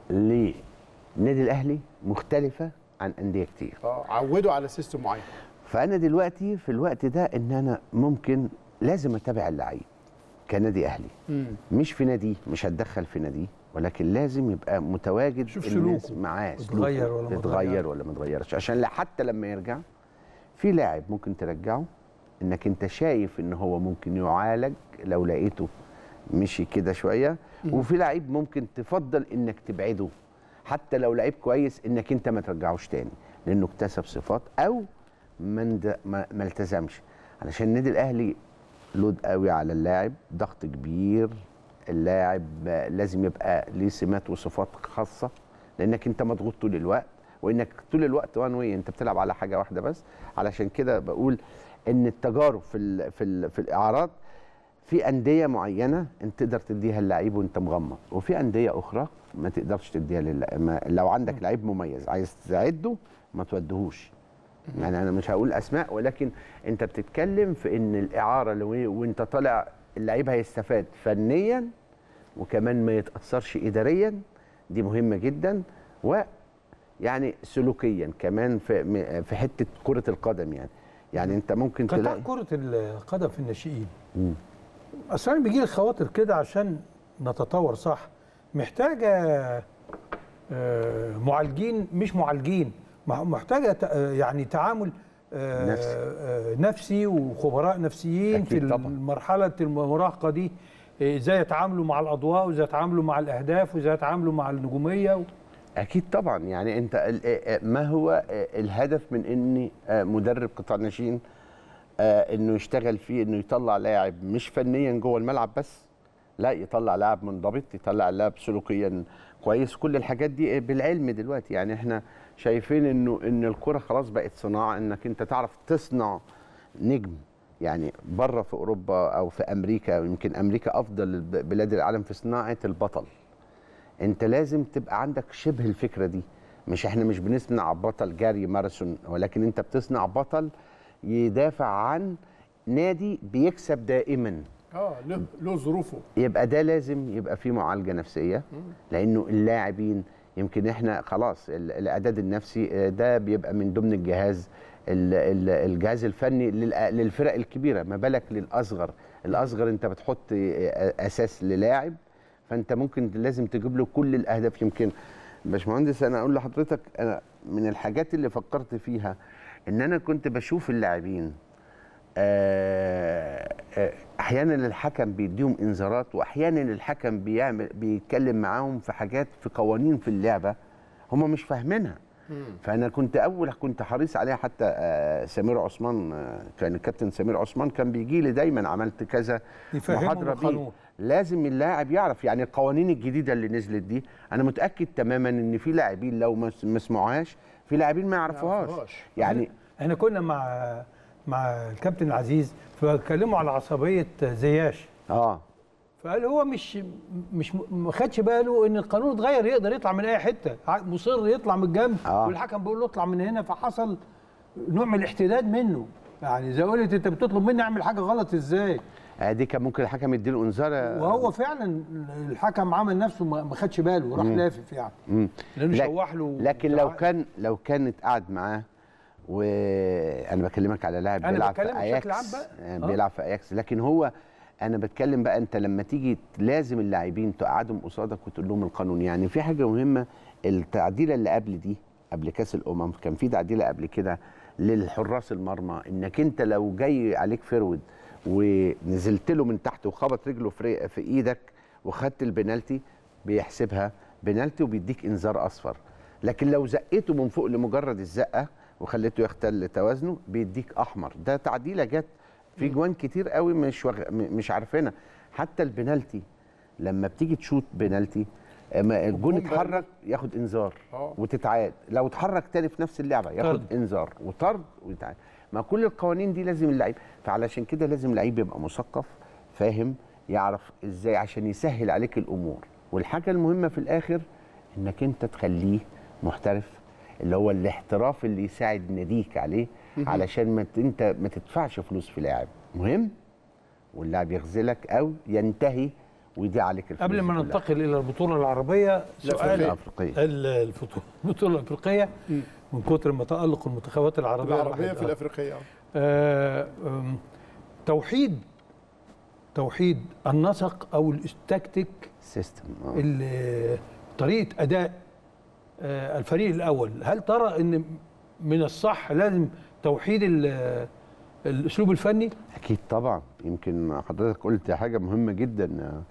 للنادي الاهلي مختلفه عن انديه كتير اه عودوا على سيستم معين فانا دلوقتي في الوقت ده ان انا ممكن لازم اتابع اللعيب كنادي اهلي مم. مش في نادي مش هتدخل في نادي ولكن لازم يبقى متواجد شوف الناس سلوكه. معاه اتغير سلوكه ولا ما اتغير اتغير. ولا ما اتغيرش عشان لا- حتى لما يرجع في لاعب ممكن ترجعه انك انت شايف ان هو ممكن يعالج لو لقيته مشي كده شويه وفي لعيب ممكن تفضل انك تبعده حتى لو لعيب كويس انك انت ما ترجعوش تاني لانه اكتسب صفات او ما اند- ما ما التزمش علشان النادي الاهلي لود قوي على اللاعب ضغط كبير اللاعب لازم يبقى ليه سمات وصفات خاصه لانك انت مضغوط طول الوقت وانك طول الوقت وان واي انت بتلعب على حاجه واحده بس علشان كده بقول ان التجارب في ال في ال في الاعراض في انديه معينه انت تقدر تديها اللعيب وانت مغمض وفي انديه اخرى ما تقدرش تديها لل... ما لو عندك لعيب مميز عايز تعده ما تودهوش يعني انا مش هقول اسماء ولكن انت بتتكلم في ان الاعاره لو وانت طالع اللعيب هيستفاد فنيا وكمان ما يتاثرش اداريا دي مهمه جدا ويعني سلوكيا كمان في م- في حته كره القدم يعني يعني انت ممكن قطاع تلاقي كرة القدم في الناشئين مم. اصل انا بيجي لي خواطر كده عشان نتطور صح محتاجه آه، معالجين مش معالجين مح- محتاجه ت- آه، يعني تعامل آه، نفسي. آه، نفسي وخبراء نفسيين في أكيد طبعا. مرحله المراهقه دي آه، ازاي يتعاملوا مع الاضواء وازاي يتعاملوا مع الاهداف وازاي يتعاملوا مع النجوميه و... اكيد طبعا يعني انت ال- آه، ما هو آه، الهدف من ان آه، مدرب قطاع ناشئين آه، انه يشتغل فيه انه يطلع لاعب مش فنيا جوه الملعب بس لا يطلع لاعب منضبط يطلع لاعب سلوكيا كويس كل الحاجات دي بالعلم دلوقتي يعني احنا شايفين انه ان الكره خلاص بقت صناعه انك انت تعرف تصنع نجم يعني بره في اوروبا او في امريكا يمكن امريكا افضل بلاد العالم في صناعه البطل انت لازم تبقى عندك شبه الفكره دي مش احنا مش بنصنع بطل جري ماراثون ولكن انت بتصنع بطل يدافع عن نادي بيكسب دائما اه له له ظروفه يبقى ده لازم يبقى فيه معالجه نفسيه لانه اللاعبين يمكن احنا خلاص ال- الاعداد النفسي آه، ده بيبقى من ضمن الجهاز ال- ال- الجهاز الفني للأ- للفرق الكبيره ما بالك للاصغر الاصغر انت بتحط آه، اساس للاعب فانت ممكن لازم تجيب له كل الاهداف يمكن باشمهندس انا اقول لحضرتك انا من الحاجات اللي فكرت فيها ان انا كنت بشوف اللاعبين آه، آه، احيانا الحكم بيديهم انذارات واحيانا الحكم بيعمل بيتكلم معاهم في حاجات في قوانين في اللعبه هم مش فاهمينها فانا كنت اول كنت حريص عليها حتى آه، سمير عثمان آه، كان الكابتن سمير عثمان كان بيجي لي دايما عملت كذا يفهمهم محاضره بيه القانون. لازم اللاعب يعرف يعني القوانين الجديده اللي نزلت دي انا متاكد تماما ان في لاعبين لو ما ما سمعوهاش في لاعبين ما يعرفوهاش يعرفوهاش. يعني احنا كنا مع مع الكابتن العزيز فكلموا على عصبيه زياش اه فقال هو مش مش ما خدش باله ان القانون اتغير يقدر يطلع من اي حته ع- مصر يطلع من الجنب آه. والحكم بيقول له اطلع من هنا فحصل نوع من الاحتداد منه يعني زي قلت انت بتطلب مني اعمل حاجه غلط ازاي آه، دي كان ممكن الحكم يديله انذار آه، وهو فعلا الحكم عمل نفسه ما ما خدش باله وراح لافف يعني مم. لانه لك- شوح له لكن لو زعق. كان لو كانت قاعد معاه وانا بكلمك على لاعب أنا بيلعب في بتكلم بشكل عام اياكس بقى. آه، آه. بيلعب في اياكس لكن هو انا بتكلم بقى انت لما تيجي لازم اللاعبين تقعدهم قصادك وتقول لهم القانون يعني في حاجه مهمه التعديله اللي قبل دي قبل كاس الامم كان في تعديله قبل كده للحراس المرمى انك انت لو جاي عليك فرود ونزلت له من تحت وخبط رجله في في ايدك وخدت البنالتي بيحسبها بنالتي وبيديك انذار اصفر لكن لو زقيته من فوق لمجرد الزقه وخليته يختل توازنه بيديك احمر ده تعديله جت في جوان كتير قوي مش وغ... م- مش عارفينها حتى البنالتي لما بتيجي تشوت بنالتي اما الجون الجون اتحرك ياخد انذار آه. وتتعاد لو اتحرك تاني في نفس اللعبه ياخد طرد. انذار وطرد ويتعاد ما كل القوانين دي لازم اللعيب فعلشان كده لازم اللعيب يبقى مثقف فاهم يعرف ازاي عشان يسهل عليك الامور والحاجه المهمه في الاخر انك انت تخليه محترف اللي هو الاحتراف اللي يساعد ناديك عليه علشان ما ت- انت ما تدفعش فلوس في لاعب مهم واللاعب يغزلك او ينتهي ويضيع عليك الفلوس قبل ما دي كلها. ننتقل الى البطوله العربيه سؤال الأفريقية. ال- الفطو- البطوله الافريقيه من كتر ما تالق المنتخبات العربيه العربيه الواحد- في الافريقيه آه. آه، آم، توحيد توحيد النسق او التكتيك سيستم آه. ال- طريقه اداء آه، الفريق الاول هل ترى ان من الصح لازم توحيد ال- الاسلوب الفني اكيد طبعا يمكن حضرتك قلت حاجه مهمه جدا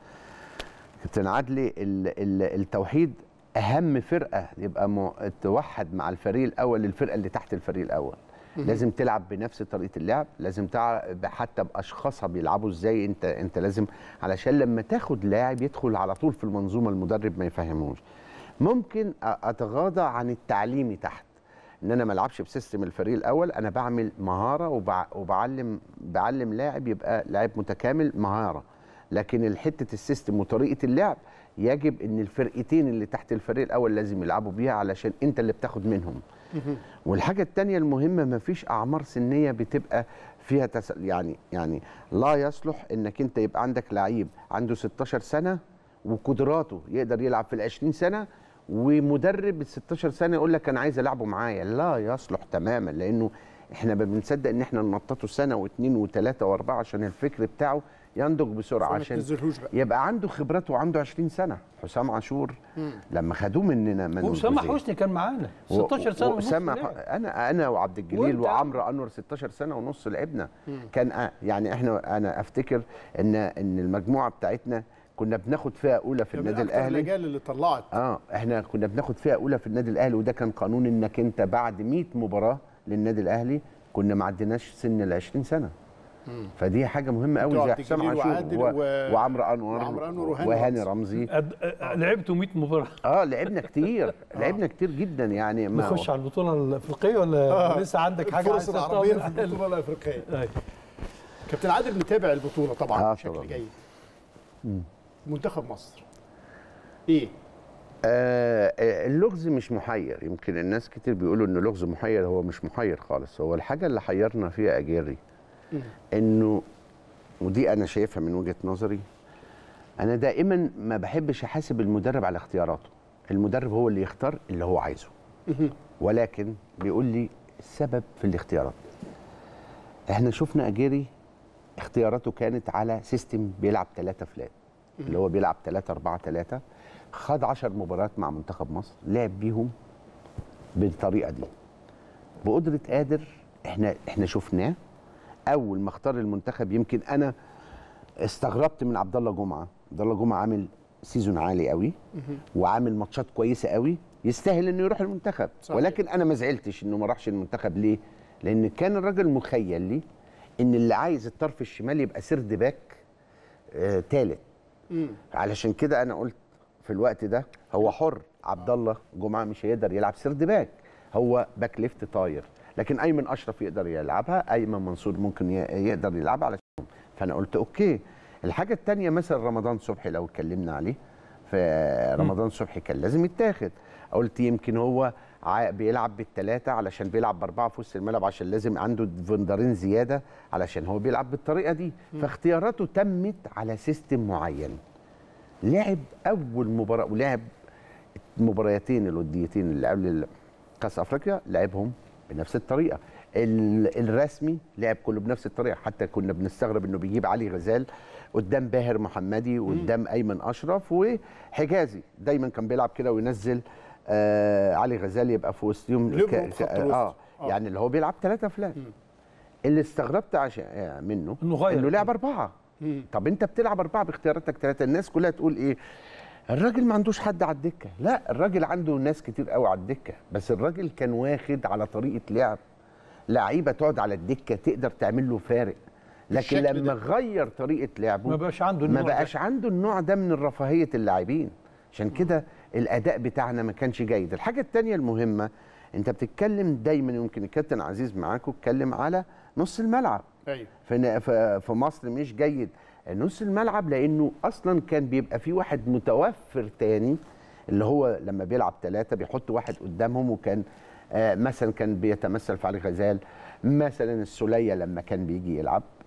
كابتن عدلي ال- ال- التوحيد اهم فرقه يبقى م- توحد مع الفريق الاول الفرقه اللي تحت الفريق الاول لازم تلعب بنفس طريقه اللعب لازم تلعب حتى باشخاصها بيلعبوا ازاي انت انت لازم علشان لما تاخد لاعب يدخل على طول في المنظومه المدرب ما يفهموش ممكن أ- اتغاضى عن التعليمي تحت ان انا ما العبش بسيستم الفريق الاول انا بعمل مهاره وبع... وبعلم بعلم لاعب يبقى لاعب متكامل مهاره لكن الحته السيستم وطريقه اللعب يجب ان الفرقتين اللي تحت الفريق الاول لازم يلعبوا بيها علشان انت اللي بتاخد منهم والحاجه الثانيه المهمه ما فيش اعمار سنيه بتبقى فيها تس... يعني يعني لا يصلح انك انت يبقى عندك لعيب عنده 16 سنه وقدراته يقدر يلعب في ال 20 سنه ومدرب ال 16 سنه يقول لك انا عايز العبه معايا لا يصلح تماما لانه احنا ما بنصدق ان احنا ننططه سنه واثنين وثلاثه واربعه عشان الفكر بتاعه ينضج بسرعه فما عشان تنزلهوش بقى. يبقى عنده خبرات وعنده 20 سنه حسام عاشور لما خدوه مننا من واسامه الجزيرة. حسني كان معانا 16 سنه ونص واسامه لعب. انا انا وعبد الجليل وأنت؟ وعمرو انور 16 سنه ونص لعبنا كان أ- يعني احنا انا افتكر ان ان المجموعه بتاعتنا كنا بناخد فيها اولى في من النادي أكتر الاهلي الاجيال اللي طلعت اه احنا كنا بناخد فيها اولى في النادي الاهلي وده كان قانون انك انت بعد 100 مباراه للنادي الاهلي كنا ما عديناش سن ال 20 سنه فدي حاجه مهمه قوي بتوع زي عبد حسام الجليل عاشور وعادل و... و- وعمرو انور وعمرو أنور وهاني وهاني رمزي. رمزي أد... أ- لعبتوا 100 مباراه اه لعبنا كتير لعبنا كتير جدا يعني ما نخش على البطوله الافريقيه ولا لسه عندك حاجه الفرص عايز العربيه في تطمن؟ البطوله الافريقيه أيوة. كابتن عادل متابع البطوله طبعا آه، بشكل طبعاً. جيد منتخب مصر ايه آه آه، اللغز مش محير يمكن الناس كتير بيقولوا ان اللغز محير هو مش محير خالص هو الحاجه اللي حيرنا فيها اجيري انه ودي انا شايفها من وجهه نظري انا دائما ما بحبش احاسب المدرب على اختياراته المدرب هو اللي يختار اللي هو عايزه ولكن بيقول لي السبب في الاختيارات احنا شفنا اجيري اختياراته كانت على سيستم بيلعب ثلاثة فلات اللي هو بيلعب 3 4 3 خد 10 مباريات مع منتخب مصر لعب بيهم بالطريقه دي بقدره قادر احنا احنا شفناه اول ما اختار المنتخب يمكن انا استغربت من عبد الله جمعه عبد الله جمعه عامل سيزون عالي قوي وعامل ماتشات كويسه قوي يستاهل انه يروح المنتخب صحيح. ولكن انا ما زعلتش انه ما راحش المنتخب ليه لان كان الراجل مخيل لي ان اللي عايز الطرف الشمال يبقى سرد باك آه تالت علشان كده انا قلت في الوقت ده هو حر عبد الله جمعه مش هيقدر يلعب سرد باك هو باك ليفت طاير لكن ايمن اشرف يقدر يلعبها ايمن منصور ممكن ي- يقدر يلعبها علشان فانا قلت اوكي الحاجه الثانيه مثلا رمضان صبحي لو اتكلمنا عليه فرمضان صبحي كان لازم يتاخد قلت يمكن هو ع- بيلعب بالثلاثه علشان بيلعب باربعه في وسط الملعب عشان لازم عنده فندرين زياده علشان هو بيلعب بالطريقه دي فاختياراته تمت على سيستم معين لعب اول مباراه ولعب المباريتين الوديتين اللي قبل كاس افريقيا لعبهم بنفس الطريقه ال- الرسمي لعب كله بنفس الطريقه حتى كنا بنستغرب انه بيجيب علي غزال قدام باهر محمدي وقدام ايمن اشرف وحجازي دايما كان بيلعب كده وينزل آه علي غزال يبقى في وسطهم ليبرو في خط الوسط. اه آه. يعني اللي هو بيلعب ثلاثه فلان اللي استغربت عشان آه، منه إنه غير. انه لعب اربعه طب انت بتلعب اربعه باختياراتك ثلاثه الناس كلها تقول ايه الراجل ما عندوش حد على الدكه لا الراجل عنده ناس كتير قوي على الدكه بس الراجل كان واخد على طريقه لعب لعيبه تقعد على الدكه تقدر تعمل له فارق لكن بالشكل لما ده. غير طريقه لعبه ما بقاش عنده ما النوع ده. بقاش عنده النوع ده من الرفاهيه اللاعبين عشان كده الاداء بتاعنا ما كانش جيد الحاجه الثانيه المهمه انت بتتكلم دايما يمكن الكابتن عزيز معاكم اتكلم على نص الملعب ايوه في في- في مصر مش جيد نص الملعب لانه اصلا كان بيبقى في واحد متوفر تاني اللي هو لما بيلعب ثلاثه بيحط واحد قدامهم وكان آه مثلا كان بيتمثل في علي غزال مثلا السوليه لما كان بيجي يلعب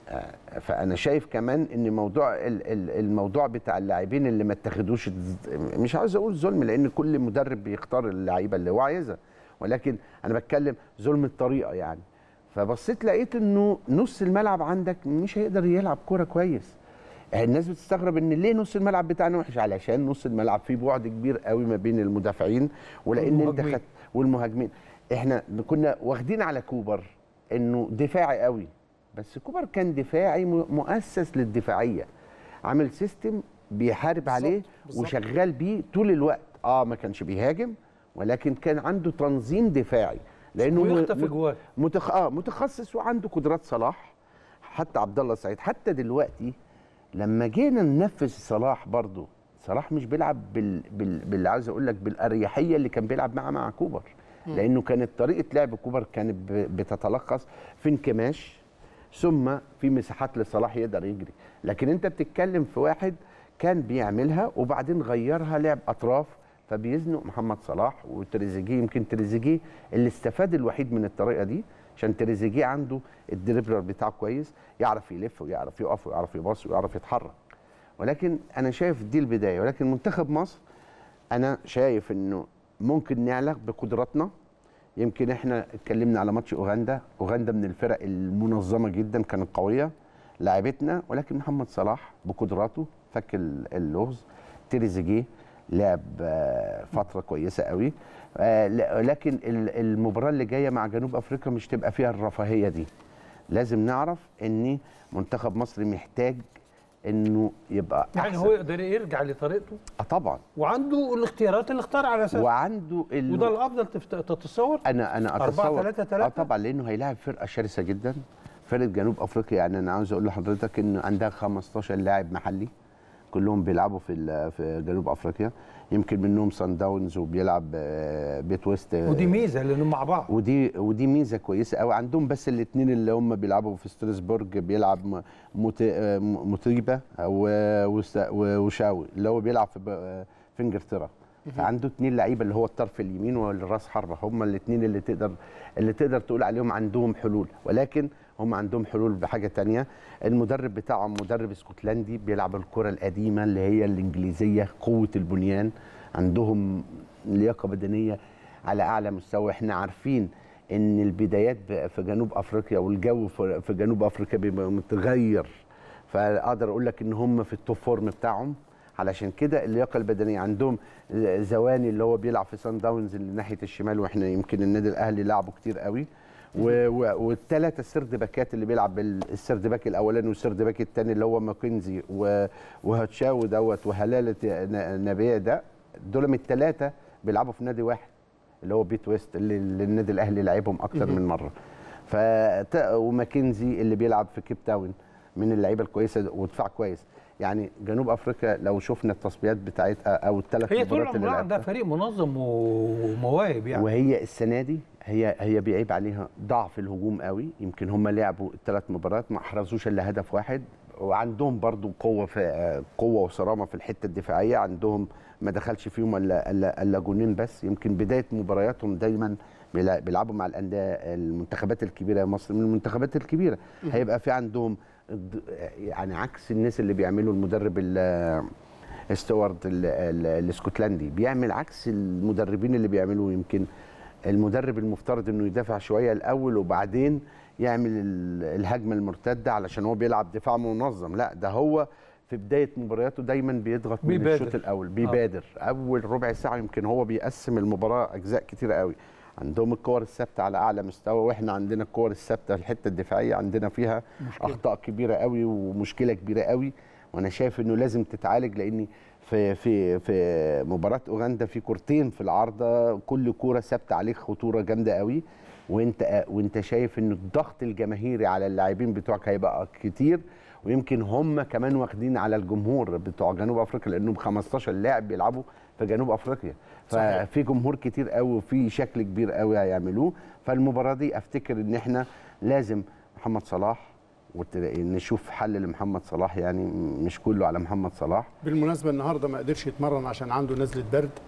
آه، فانا شايف كمان ان موضوع ال- ال- الموضوع بتاع اللاعبين اللي ما اتخذوش مش عاوز اقول ظلم لان كل مدرب بيختار اللعيبه اللي هو عايزها ولكن انا بتكلم ظلم الطريقه يعني فبصيت لقيت انه نص الملعب عندك مش هيقدر يلعب كوره كويس الناس بتستغرب ان ليه نص الملعب بتاعنا وحش علشان نص الملعب فيه بعد كبير قوي ما بين المدافعين ولان انت والمهاجمين. خدت والمهاجمين احنا كنا واخدين على كوبر انه دفاعي قوي بس كوبر كان دفاعي م- مؤسس للدفاعيه عامل سيستم بيحارب عليه بالظبط. وشغال بيه طول الوقت اه ما كانش بيهاجم ولكن كان عنده تنظيم دفاعي لانه م- ويخطف م- جوال متخ... آه متخصص وعنده قدرات صلاح حتى عبد الله السعيد حتى دلوقتي لما جينا ننفذ صلاح برضو صلاح مش بيلعب بال... بال... بال... عاوز اقول لك بالاريحيه اللي كان بيلعب معها مع كوبر لانه كانت طريقه لعب كوبر كانت ب... بتتلخص في انكماش ثم في مساحات لصلاح يقدر يجري لكن انت بتتكلم في واحد كان بيعملها وبعدين غيرها لعب اطراف فبيزنق محمد صلاح وتريزيجيه يمكن تريزيجيه اللي استفاد الوحيد من الطريقه دي عشان تريزيجيه عنده الدريبلر بتاعه كويس يعرف يلف ويعرف يقف ويعرف يباص ويعرف يتحرك ولكن انا شايف دي البدايه ولكن منتخب مصر انا شايف انه ممكن نعلق بقدراتنا يمكن احنا اتكلمنا على ماتش اوغندا اوغندا من الفرق المنظمه جدا كانت قويه لعبتنا ولكن محمد صلاح بقدراته فك ال- اللغز تريزيجيه لعب آه، فتره كويسه قوي آه، ل- لكن ال- المباراه اللي جايه مع جنوب افريقيا مش تبقى فيها الرفاهيه دي لازم نعرف ان منتخب مصر محتاج انه يبقى يعني أحسن. هو يقدر يرجع لطريقته آه طبعا وعنده الاختيارات اللي اختار على اساسها وعنده ال... وده الافضل تفت- تتصور انا انا أربعة اتصور تلاتة تلاتة؟ اه طبعا لانه هيلاعب فرقه شرسه جدا فرقه جنوب افريقيا يعني انا عاوز اقول لحضرتك ان عندها 15 لاعب محلي كلهم بيلعبوا في ال- في جنوب افريقيا يمكن منهم سان داونز وبيلعب آه، بيت ويست آه، ودي ميزه لانهم مع بعض ودي ودي ميزه كويسه قوي عندهم بس الاثنين اللي هم بيلعبوا في ستراسبورج بيلعب م- موت- آه، م- موتيبا و- وس- و- وشاوي اللي هو بيلعب في ب- آه، في انجلترا فعنده اثنين لعيبه اللي هو الطرف اليمين والراس حربه هم الاثنين اللي تقدر اللي تقدر تقول عليهم عندهم حلول ولكن هم عندهم حلول بحاجه تانية المدرب بتاعهم مدرب اسكتلندي بيلعب الكره القديمه اللي هي الانجليزيه قوه البنيان عندهم لياقه بدنيه على اعلى مستوى احنا عارفين ان البدايات ب- في جنوب افريقيا والجو في في جنوب افريقيا بيبقى متغير فاقدر اقول لك ان هم في التوب فورم بتاعهم علشان كده اللياقه البدنيه عندهم زواني اللي هو بيلعب في سان داونز اللي ناحيه الشمال واحنا يمكن النادي الاهلي لعبه كتير قوي والثلاثه السرد باكات اللي بيلعب بال- السرد باك الاولاني والسرد باك الثاني اللي هو ماكنزي و- وهاتشاو دوت وهلاله ن- نبيه ده دول من الثلاثه بيلعبوا في نادي واحد اللي هو بيت ويست اللي, اللي النادي الاهلي لعبهم اكتر من مره ف وماكنزي اللي بيلعب في كيب تاون من اللعيبه الكويسه ودفاع كويس يعني جنوب افريقيا لو شفنا التصفيات بتاعتها او الثلاث هي طول مباريات اللي عمرها عندها لعبتها فريق منظم ومواهب يعني وهي السنه دي هي هي بيعيب عليها ضعف الهجوم قوي يمكن هم لعبوا الثلاث مباريات ما احرزوش الا هدف واحد وعندهم برضو قوه في قوه وصرامه في الحته الدفاعيه عندهم ما دخلش فيهم الا الا الا جونين بس يمكن بدايه مبارياتهم دايما بيلع- بيلعبوا مع الانديه المنتخبات الكبيره مصر من المنتخبات الكبيره هيبقى في عندهم الد- يعني عكس الناس اللي بيعملوا المدرب ال- ستوارد ال- ال- الاسكتلندي بيعمل عكس المدربين اللي بيعملوا يمكن المدرب المفترض انه يدافع شويه الاول وبعدين يعمل ال- الهجمه المرتده علشان هو بيلعب دفاع منظم لا ده هو في بدايه مبارياته دايما بيضغط من بيبادر. الشوط الاول بيبادر اول ربع ساعه يمكن هو بيقسم المباراه اجزاء كتيره قوي عندهم الكور الثابته على اعلى مستوى واحنا عندنا الكور الثابته الحته الدفاعيه عندنا فيها مشكلة. اخطاء كبيره قوي ومشكله كبيره قوي وانا شايف انه لازم تتعالج لاني في في في مباراه اوغندا في كورتين في العارضه كل كوره ثابته عليك خطوره جامده قوي وانت وانت شايف ان الضغط الجماهيري على اللاعبين بتوعك هيبقى كتير ويمكن هم كمان واخدين على الجمهور بتوع جنوب افريقيا لانهم 15 لاعب بيلعبوا في جنوب افريقيا صحيح. ففي جمهور كتير قوي وفي شكل كبير قوي هيعملوه فالمباراه دي افتكر ان احنا لازم محمد صلاح وت- نشوف حل لمحمد صلاح يعني مش كله على محمد صلاح بالمناسبه النهارده ما قدرش يتمرن عشان عنده نزله برد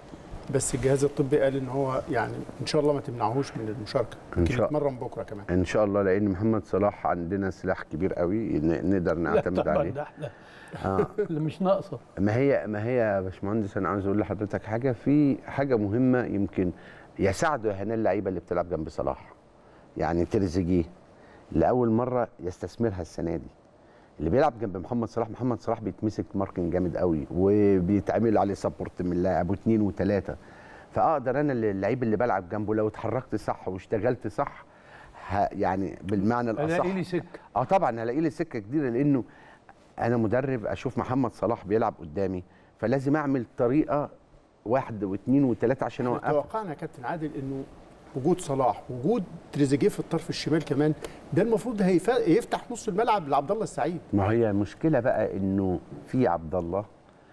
بس الجهاز الطبي قال ان هو يعني ان شاء الله ما تمنعهوش من المشاركه إن يمكن شاء- يتمرن بكره كمان ان شاء الله لان محمد صلاح عندنا سلاح كبير قوي ن- نقدر لا نعتمد طبعا عليه ده احنا اه اللي مش ناقصه ما هي ما هي يا باشمهندس انا عاوز اقول لحضرتك حاجه في حاجه مهمه يمكن يساعدوا هنا اللعيبه اللي بتلعب جنب صلاح يعني تريزيجيه لاول مره يستثمرها السنه دي اللي بيلعب جنب محمد صلاح محمد صلاح بيتمسك ماركن جامد قوي وبيتعمل عليه سبورت من لاعب واثنين وثلاثه فاقدر انا اللي- اللعيب اللي بلعب جنبه لو اتحركت صح واشتغلت صح ه- يعني بالمعنى الاصح الاقي لي سكه اه طبعا هلاقي لي سكه جديده لانه انا مدرب اشوف محمد صلاح بيلعب قدامي فلازم اعمل طريقه واحد واثنين وثلاثه عشان احنا اوقفه توقعنا يا كابتن عادل انه وجود صلاح وجود تريزيجيه في الطرف الشمال كمان ده المفروض هيف- يفتح نص الملعب لعبد الله السعيد ما هي المشكله بقى انه في عبد الله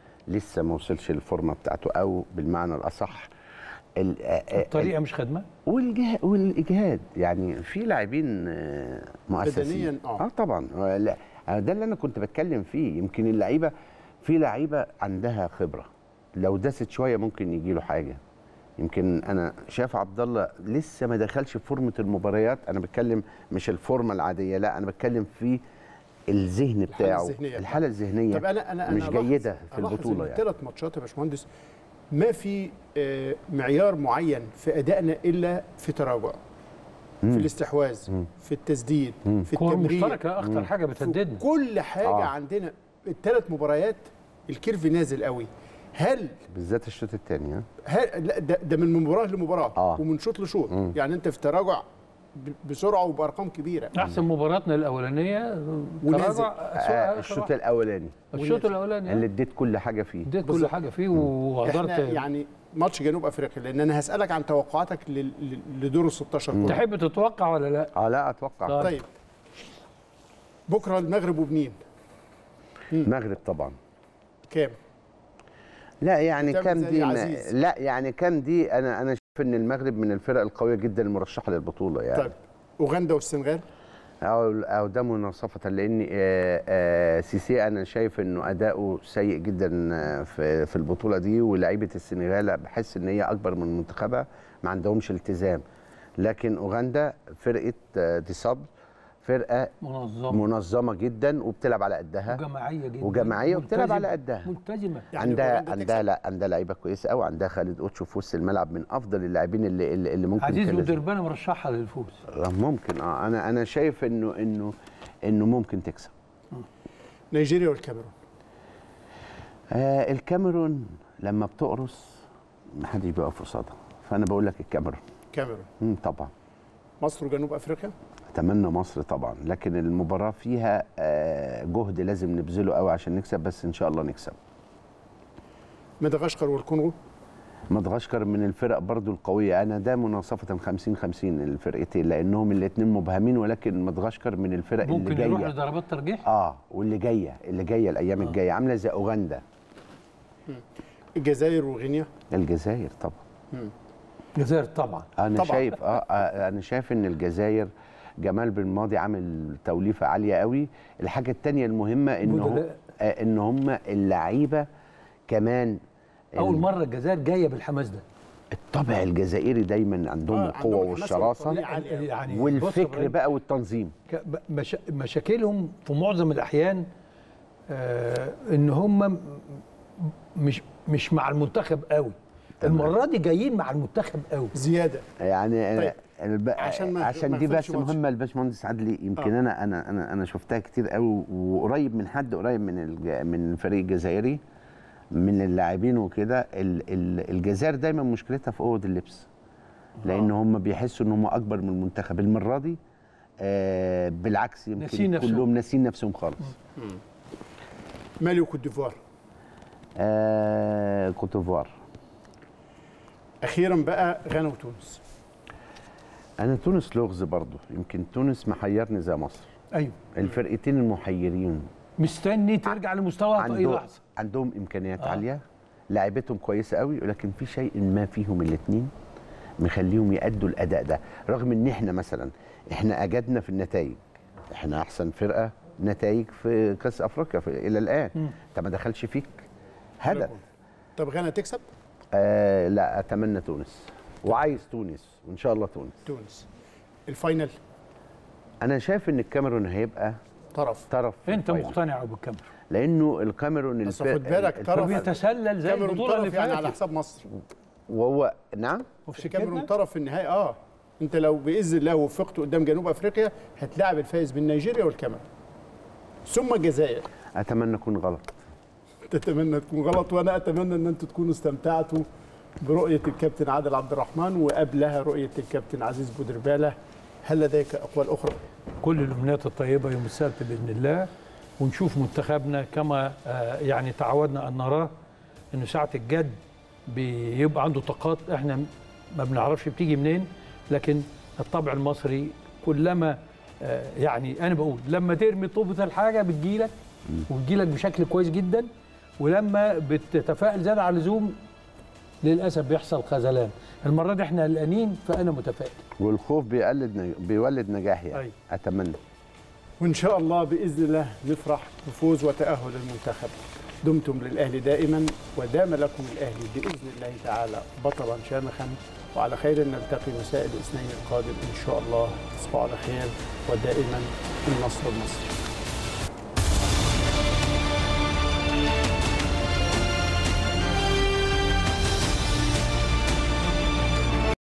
لسه ما وصلش للفورمه بتاعته او بالمعنى الاصح ال- آه، آه، الطريقه مش خدمه والجه... والاجهاد يعني في لاعبين آه، مؤسسين بدنياً، آه. اه طبعا آه، لا آه، ده اللي انا كنت بتكلم فيه يمكن اللعيبه في لعيبه عندها خبره لو دست شويه ممكن يجي له حاجه يمكن انا شايف عبد الله لسه ما دخلش في فورمه المباريات انا بتكلم مش الفورمه العاديه لا انا بتكلم في الذهن الحالة بتاعه الذهنية الحاله الذهنيه طب انا انا مش أنا جيده ألاحظ- في ألاحظ البطوله إن يعني ثلاث ماتشات يا باشمهندس ما في آه، معيار معين في ادائنا الا في تراجع في الاستحواذ في التسديد في كوره التمرير مشتركه اخطر حاجه في بتهددنا كل حاجه آه. عندنا الثلاث مباريات الكيرف نازل قوي هل بالذات الشوط الثاني ها هل لا ده, ده من مباراه لمباراه آه. ومن شوط لشوط يعني انت في تراجع ب- بسرعه وبارقام كبيره احسن مباراتنا الاولانيه ونازل. تراجع آه أسوأ الشوط آخر الاولاني واحد. الشوط الاولاني اللي آه. اديت كل حاجه فيه اديت كل بالظبط. حاجه فيه وقدرت احنا يعني ماتش جنوب افريقيا لان انا هسالك عن توقعاتك لل- لل- لدور ال 16 كله تحب تتوقع ولا لا؟ اه لا اتوقع طيب. طيب بكره المغرب وبنين المغرب طبعا كام؟ لا يعني بتعمل كام زي دي ما عزيز. لا يعني كام دي انا انا شايف ان المغرب من الفرق القويه جدا المرشحه للبطوله يعني طيب اوغندا والسنغال او او ده مناصفه لان آه، آه، سيسي انا شايف انه اداؤه سيء جدا آه، في في البطوله دي ولاعيبه السنغال بحس ان هي اكبر من منتخبها ما عندهمش التزام لكن اوغندا فرقه آه، ديصاب فرقه منظمه منظمه جدا وبتلعب على قدها وجماعيه جدا وجماعية وبتلعب على ملتزمة. قدها. ملتزمه يعني عندها أوغندا عندها تكسب. لا عندها لعيبه كويسه قوي عندها خالد اوتشو في وسط الملعب من افضل اللاعبين اللي اللي اللي ممكن عزيز تلازم. ودربانه مرشحها للفوز آه، ممكن اه انا انا شايف انه انه انه ممكن تكسب نيجيريا والكاميرون آه الكاميرون لما بتقرص محدش بيقف قصادها فانا بقول لك الكاميرون كاميرون مم، طبعا مصر وجنوب افريقيا اتمنى مصر طبعا لكن المباراه فيها آه جهد لازم نبذله قوي عشان نكسب بس ان شاء الله نكسب مدغشقر والكونغو مدغشقر من الفرق برضو القوية أنا ده مناصفة 50 50 الفرقتين لأنهم الاثنين مبهمين ولكن مدغشقر من الفرق اللي ممكن يروح جاية لضربات ترجيح اه واللي جاية اللي جاية الأيام الجاية عاملة زي أوغندا الجزائر وغينيا الجزائر طبعا الجزائر طبعا أنا طبعاً. شايف آه, آه أنا شايف إن الجزائر جمال بن ماضي عامل توليفة عالية قوي الحاجة التانية المهمة إن هم بدلاء. آه إن هم اللعيبة كمان اول ال- مره الجزائر جايه بالحماس ده الطبع الجزائري دايما عندهم آه، القوة عندهم الحماس والشراسة والطريقة عالية أوي. يعني بص يا والفكر إبراهيم، بقى والتنظيم ك- ب- مش مشاكلهم في معظم الاحيان آه ان هم م- مش مش مع المنتخب قوي المره دي جايين مع المنتخب قوي زياده يعني طيب. الب... عشان عشان, ما- عشان ما دي نفوتش بس ماتش. مهمه للباشمهندس عدلي يمكن آه. انا انا انا انا شفتها كتير قوي وقريب من حد قريب من الج... من الفريق الجزائري من اللاعبين وكده ال... ال... الجزائر دايما مشكلتها في اوض اللبس لان هم بيحسوا ان هم اكبر من المنتخب المره دي آه بالعكس يمكن ناسين نفسهم. كلهم ناسين نفسهم خالص مالي وكوت ديفوار آه كوت ديفوار اخيرا بقى غانا وتونس انا تونس لغز برضو يمكن تونس محيرني زي مصر ايوه الفرقتين المحيرين مستني ترجع لمستواها في اي عندهم لحظه عندهم امكانيات آه. آه. عاليه لعيبتهم كويسه قوي ولكن في شيء ما فيهم الاثنين مخليهم يأدوا الاداء ده رغم ان احنا مثلا احنا اجدنا في النتائج احنا احسن فرقه نتائج في كاس افريقيا في الى الان انت ما دخلش فيك هدف طب غانا تكسب آه لا اتمنى تونس وعايز تونس وان شاء الله تونس تونس الفاينل انا شايف ان الكاميرون هيبقى طرف طرف في انت الفاينل. مقتنع بالكاميرون لانه الكاميرون بس الفرق- خد بالك الفرق- طرف بيتسلل زي كاميرون البطوله اللي طرف يعني على فاتت حساب مصر وهو نعم وفي كاميرون سكتنا طرف في النهائي اه انت لو باذن الله وفقت قدام جنوب افريقيا هتلاعب الفايز بين نيجيريا والكاميرون ثم الجزائر اتمنى اكون غلط تتمنى تكون غلط وانا اتمنى ان انتم تكونوا استمتعتوا برؤيه الكابتن عادل عبد الرحمن وقبلها رؤيه الكابتن عزيز بودرباله هل لديك اقوال اخرى؟ كل الامنيات الطيبه يوم السبت باذن الله ونشوف منتخبنا كما آه، يعني تعودنا ان نراه انه ساعه الجد بيبقى عنده طاقات احنا ما بنعرفش بتيجي منين لكن الطبع المصري كلما آه، يعني انا بقول لما ترمي طوبه الحاجه بتجيلك وبتجيلك بشكل كويس جدا ولما بتتفائل زياده عن اللزوم للاسف بيحصل خذلان المره دي احنا قلقانين فانا متفائل والخوف بيقلد نج... بيولد نجاح يعني أيوة. اتمنى وان شاء الله باذن الله نفرح بفوز وتاهل المنتخب دمتم للاهلي دائما ودام لكم الاهلي باذن الله تعالى بطلا شامخا وعلى خير نلتقي مساء الاثنين القادم ان شاء الله تصبحوا على خير ودائما النصر المصري